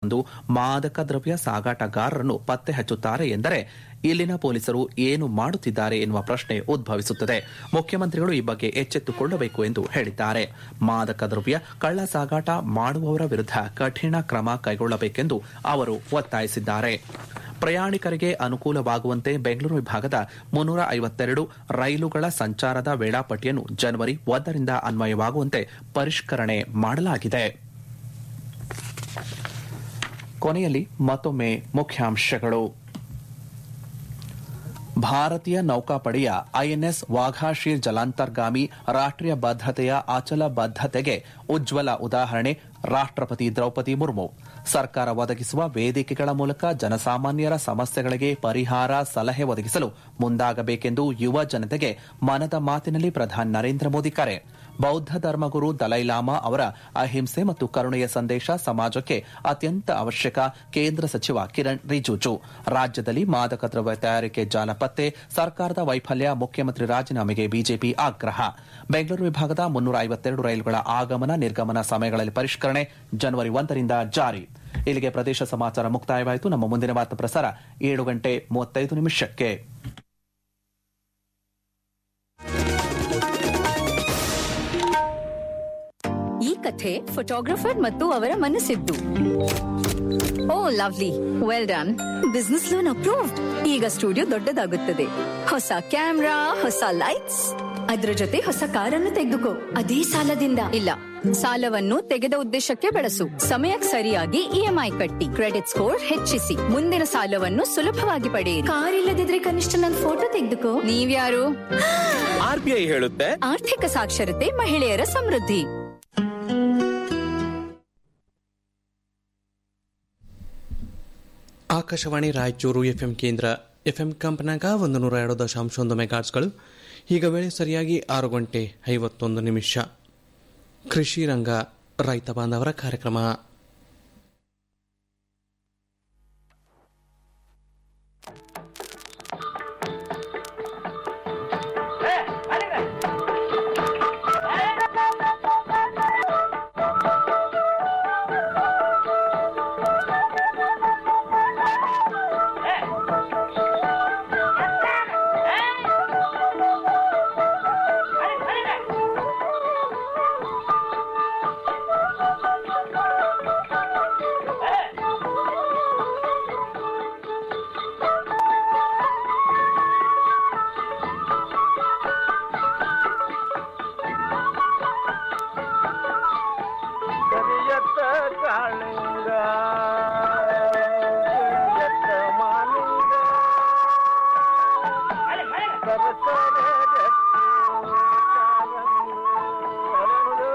ಬಂದು ಮಾದಕ ದ್ರವ್ಯ ಸಾಗಾಟಗಾರರನ್ನು ಪತ್ತೆ ಹಚ್ಚುತ್ತಾರೆ ಎಂದರೆ ಇಲ್ಲಿನ ಪೊಲೀಸರು ಏನು ಮಾಡುತ್ತಿದ್ದಾರೆ ಎನ್ನುವ ಪ್ರಶ್ನೆ ಉದ್ಭವಿಸುತ್ತದೆ ಮುಖ್ಯಮಂತ್ರಿಗಳು ಈ ಬಗ್ಗೆ ಎಚ್ಚೆತ್ತುಕೊಳ್ಳಬೇಕು ಎಂದು ಹೇಳಿದ್ದಾರೆ ಮಾದಕ ದ್ರವ್ಯ ಕಳ್ಳ ಸಾಗಾಟ ಮಾಡುವವರ ವಿರುದ್ಧ ಕಠಿಣ ಕ್ರಮ ಕೈಗೊಳ್ಳಬೇಕೆಂದು ಅವರು ಒತ್ತಾಯಿಸಿದ್ದಾರೆ ಪ್ರಯಾಣಿಕರಿಗೆ ಅನುಕೂಲವಾಗುವಂತೆ ಬೆಂಗಳೂರು ವಿಭಾಗದ ಮುನ್ನೂರ ಐವತ್ತೆರಡು ರೈಲುಗಳ ಸಂಚಾರದ ವೇಳಾಪಟ್ಟಿಯನ್ನು ಜನವರಿ ಒಂದರಿಂದ ಅನ್ವಯವಾಗುವಂತೆ ಪರಿಷ್ಕರಣೆ ಮಾಡಲಾಗಿದೆ ಕೊನೆಯಲ್ಲಿ ಮತ್ತೊಮ್ಮೆ ಮುಖ್ಯಾಂಶಗಳು ಭಾರತೀಯ ನೌಕಾಪಡೆಯ ಐಎನ್ಎಸ್ ವಾಘಾಶೀರ್ ಜಲಾಂತರ್ಗಾಮಿ ರಾಷ್ಟ್ರೀಯ ಬದ್ಧತೆಯ ಅಚಲ ಬದ್ಧತೆಗೆ ಉಜ್ವಲ ಉದಾಹರಣೆ ರಾಷ್ಟ್ರಪತಿ ದ್ರೌಪದಿ ಮುರ್ಮು ಸರ್ಕಾರ ಒದಗಿಸುವ ವೇದಿಕೆಗಳ ಮೂಲಕ ಜನಸಾಮಾನ್ಯರ ಸಮಸ್ಯೆಗಳಿಗೆ ಪರಿಹಾರ ಸಲಹೆ ಒದಗಿಸಲು ಮುಂದಾಗಬೇಕೆಂದು ಯುವ ಜನತೆಗೆ ಮನದ ಮಾತಿನಲ್ಲಿ ಪ್ರಧಾನಿ ನರೇಂದ್ರ ಮೋದಿ ಕರೆ ಬೌದ್ಧ ಧರ್ಮಗುರು ದಲೈಲಾಮಾ ಅವರ ಅಹಿಂಸೆ ಮತ್ತು ಕರುಣೆಯ ಸಂದೇಶ ಸಮಾಜಕ್ಕೆ ಅತ್ಯಂತ ಅವಶ್ಯಕ ಕೇಂದ್ರ ಸಚಿವ ಕಿರಣ್ ರಿಜಿಜು ರಾಜ್ಯದಲ್ಲಿ ಮಾದಕ ದ್ರವ್ಯ ತಯಾರಿಕೆ ಜಾಲ ಪತ್ತೆ ಸರ್ಕಾರದ ವೈಫಲ್ಯ ಮುಖ್ಯಮಂತ್ರಿ ರಾಜೀನಾಮೆಗೆ ಬಿಜೆಪಿ ಆಗ್ರಹ ಬೆಂಗಳೂರು ವಿಭಾಗದ ಮುನ್ನೂರ ಐವತ್ತೆರಡು ರೈಲುಗಳ ಆಗಮನ ನಿರ್ಗಮನ ಸಮಯಗಳಲ್ಲಿ ಪರಿಷ್ಕರಣೆ ಜನವರಿ ಒಂದರಿಂದ ಜಾರಿ ಇಲ್ಲಿಗೆ ಪ್ರದೇಶ ಸಮಾಚಾರ ಮುಕ್ತಾಯವಾಯಿತು ನಮ್ಮ ಮುಂದಿನ ವಾರ್ತಾ ಪ್ರಸಾರ ಏಳು ಗಂಟೆ ಮೂವತ್ತೈದು ನಿಮಿಷಕ್ಕೆ ಈ ಕಥೆ ಫೋಟೋಗ್ರಫರ್ ಮತ್ತು ಅವರ ಮನಸ್ಸಿದ್ದು oh lovely well done business loan approve ಈಗ ಸ್ಟುಡಿಯೋ ದೊಡ್ಡದಾಗುತ್ತದೆ ಹೊಸ ಕ್ಯಾಮ್ರಾ ಹೊಸ ಲೈಟ್ಸ್ ಅದ್ರ ಜೊತೆ ಹೊಸ ಕಾರನ್ನು ತೆಗೆದುಕೋ ಅದೇ ಸಾಲದಿಂದ ಇಲ್ಲ ಸಾಲವನ್ನು ತೆಗೆದ ಉದ್ದೇಶಕ್ಕೆ ಬಳಸು ಸಮಯಕ್ಕೆ ಸರಿಯಾಗಿ ಇಎಂಐ ಕಟ್ಟಿ ಕ್ರೆಡಿಟ್ ಸ್ಕೋರ್ ಹೆಚ್ಚಿಸಿ ಮುಂದಿನ ಸಾಲವನ್ನು ಸುಲಭವಾಗಿ ಪಡೆಯಿರಿ ಕಾರ್ ಇಲ್ಲದಿದ್ರೆ ಕನಿಷ್ಠ ನನ್ನ ಫೋಟೋ ತೆಗೆದುಕೋ ನೀವ್ಯಾರು ಆರ್ಬಿಐ ಹೇಳುತ್ತೆ ಆರ್ಥಿಕ ಸಾಕ್ಷರತೆ ಮಹಿಳೆಯರ ಸಮೃದ್ಧಿ ಆಕಾಶವಾಣಿ ರಾಯಚೂರು ಎಫ್ಎಂ ಕೇಂದ್ರ ಎಫ್ಎಂ ಕಂಪನಾಗ ಒಂದು ನೂರ ಎರಡು ದಶಾಂಶ ಒಂದು ಮೆಗಾಟ್ಸ್ಗಳು ಈಗ ವೇಳೆ ಸರಿಯಾಗಿ ಆರು ಗಂಟೆ ಐವತ್ತೊಂದು ನಿಮಿಷ ಕೃಷಿ ರಂಗ ರೈತ ಬಾಂಧವರ ಕಾರ್ಯಕ್ರಮ ಕರಿಯತ್ತ ಕಾಳಿಂಗ ಕರಿಯತ್ತ ಮಾಲಿಂಗ ಸರಸರ ಜಟ್ಟಿ ಕಾಲಂದು ಅರಳು.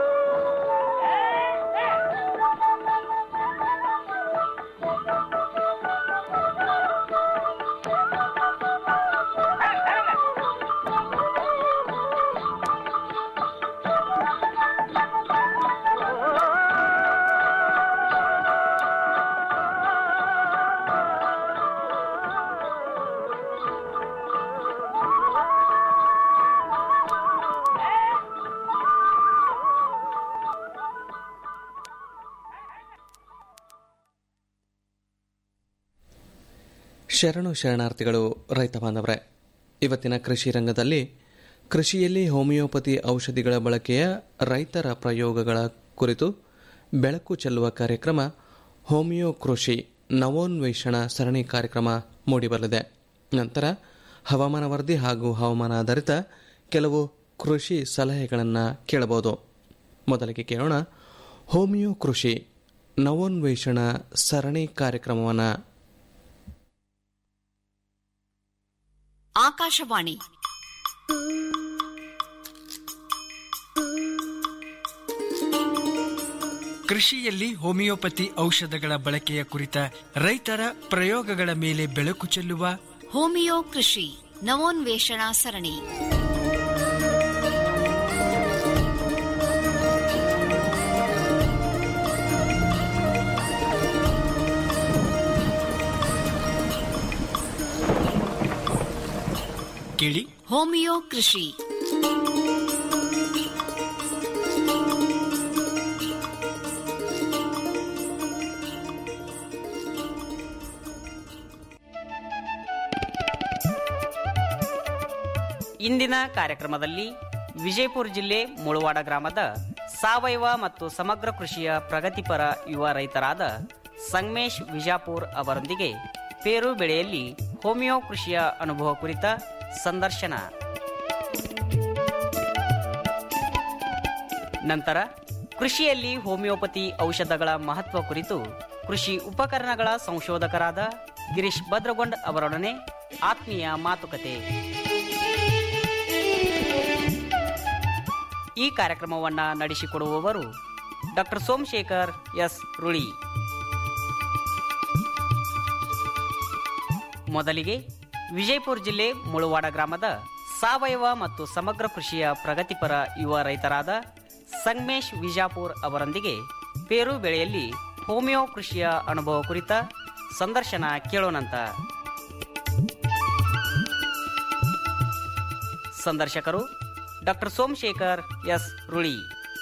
ಶರಣು ಶರಣಾರ್ಥಿಗಳು ರೈತ ಬಾಂಧವರೇ ಇವತ್ತಿನ ಕೃಷಿ ರಂಗದಲ್ಲಿ ಕೃಷಿಯಲ್ಲಿ ಹೋಮಿಯೋಪತಿ ಔಷಧಿಗಳ ಬಳಕೆಯ ರೈತರ ಪ್ರಯೋಗಗಳ ಕುರಿತು ಬೆಳಕು ಚೆಲ್ಲುವ ಕಾರ್ಯಕ್ರಮ ಹೋಮಿಯೋ ಕೃಷಿ ನವೋನ್ವೇಷಣ ಸರಣಿ ಕಾರ್ಯಕ್ರಮ ಮೂಡಿಬರಲಿದೆ ನಂತರ ಹವಾಮಾನ ವರದಿ ಹಾಗೂ ಹವಾಮಾನ ಆಧಾರಿತ ಕೆಲವು ಕೃಷಿ ಸಲಹೆಗಳನ್ನು ಕೇಳಬಹುದು ಮೊದಲಿಗೆ ಕೇಳೋಣ ಹೋಮಿಯೋ ಕೃಷಿ ನವೋನ್ವೇಷಣ ಸರಣಿ ಕಾರ್ಯಕ್ರಮವನ್ನು ಆಕಾಶವಾಣಿ ಕೃಷಿಯಲ್ಲಿ ಹೋಮಿಯೋಪತಿ ಔಷಧಗಳ ಬಳಕೆಯ ಕುರಿತ ರೈತರ ಪ್ರಯೋಗಗಳ ಮೇಲೆ ಬೆಳಕು ಚೆಲ್ಲುವ ಹೋಮಿಯೋ ಕೃಷಿ ನವೋನ್ವೇಷಣಾ ಸರಣಿ ಕೇಳಿ ಹೋಮಿಯೋ ಕೃಷಿ ಇಂದಿನ ಕಾರ್ಯಕ್ರಮದಲ್ಲಿ ವಿಜಯಪುರ ಜಿಲ್ಲೆ ಮುಳವಾಡ ಗ್ರಾಮದ ಸಾವಯವ ಮತ್ತು ಸಮಗ್ರ ಕೃಷಿಯ ಪ್ರಗತಿಪರ ಯುವ ರೈತರಾದ ಸಂಗಮೇಶ್ ವಿಜಾಪುರ್ ಅವರೊಂದಿಗೆ ಪೇರು ಬೆಳೆಯಲ್ಲಿ ಹೋಮಿಯೋ ಕೃಷಿಯ ಅನುಭವ ಕುರಿತ ಸಂದರ್ಶನ ನಂತರ ಕೃಷಿಯಲ್ಲಿ ಹೋಮಿಯೋಪತಿ ಔಷಧಗಳ ಮಹತ್ವ ಕುರಿತು ಕೃಷಿ ಉಪಕರಣಗಳ ಸಂಶೋಧಕರಾದ ಗಿರೀಶ್ ಭದ್ರಗೊಂಡ್ ಅವರೊಡನೆ ಆತ್ಮೀಯ ಮಾತುಕತೆ ಈ ಕಾರ್ಯಕ್ರಮವನ್ನ ನಡೆಸಿಕೊಡುವವರು ಡಾಕ್ಟರ್ ಸೋಮಶೇಖರ್ ಎಸ್ ರುಳಿ ಮೊದಲಿಗೆ ವಿಜಯಪುರ ಜಿಲ್ಲೆ ಮುಳುವಾಡ ಗ್ರಾಮದ ಸಾವಯವ ಮತ್ತು ಸಮಗ್ರ ಕೃಷಿಯ ಪ್ರಗತಿಪರ ಯುವ ರೈತರಾದ ಸಂಗಮೇಶ್ ವಿಜಾಪುರ್ ಅವರೊಂದಿಗೆ ಪೇರು ಬೆಳೆಯಲ್ಲಿ ಹೋಮಿಯೋ ಕೃಷಿಯ ಅನುಭವ ಕುರಿತ ಸಂದರ್ಶನ ಕೇಳೋಣಂತ ಸಂದರ್ಶಕರು ಡಾಕ್ಟರ್ ಸೋಮಶೇಖರ್ ಎಸ್ ರುಳಿ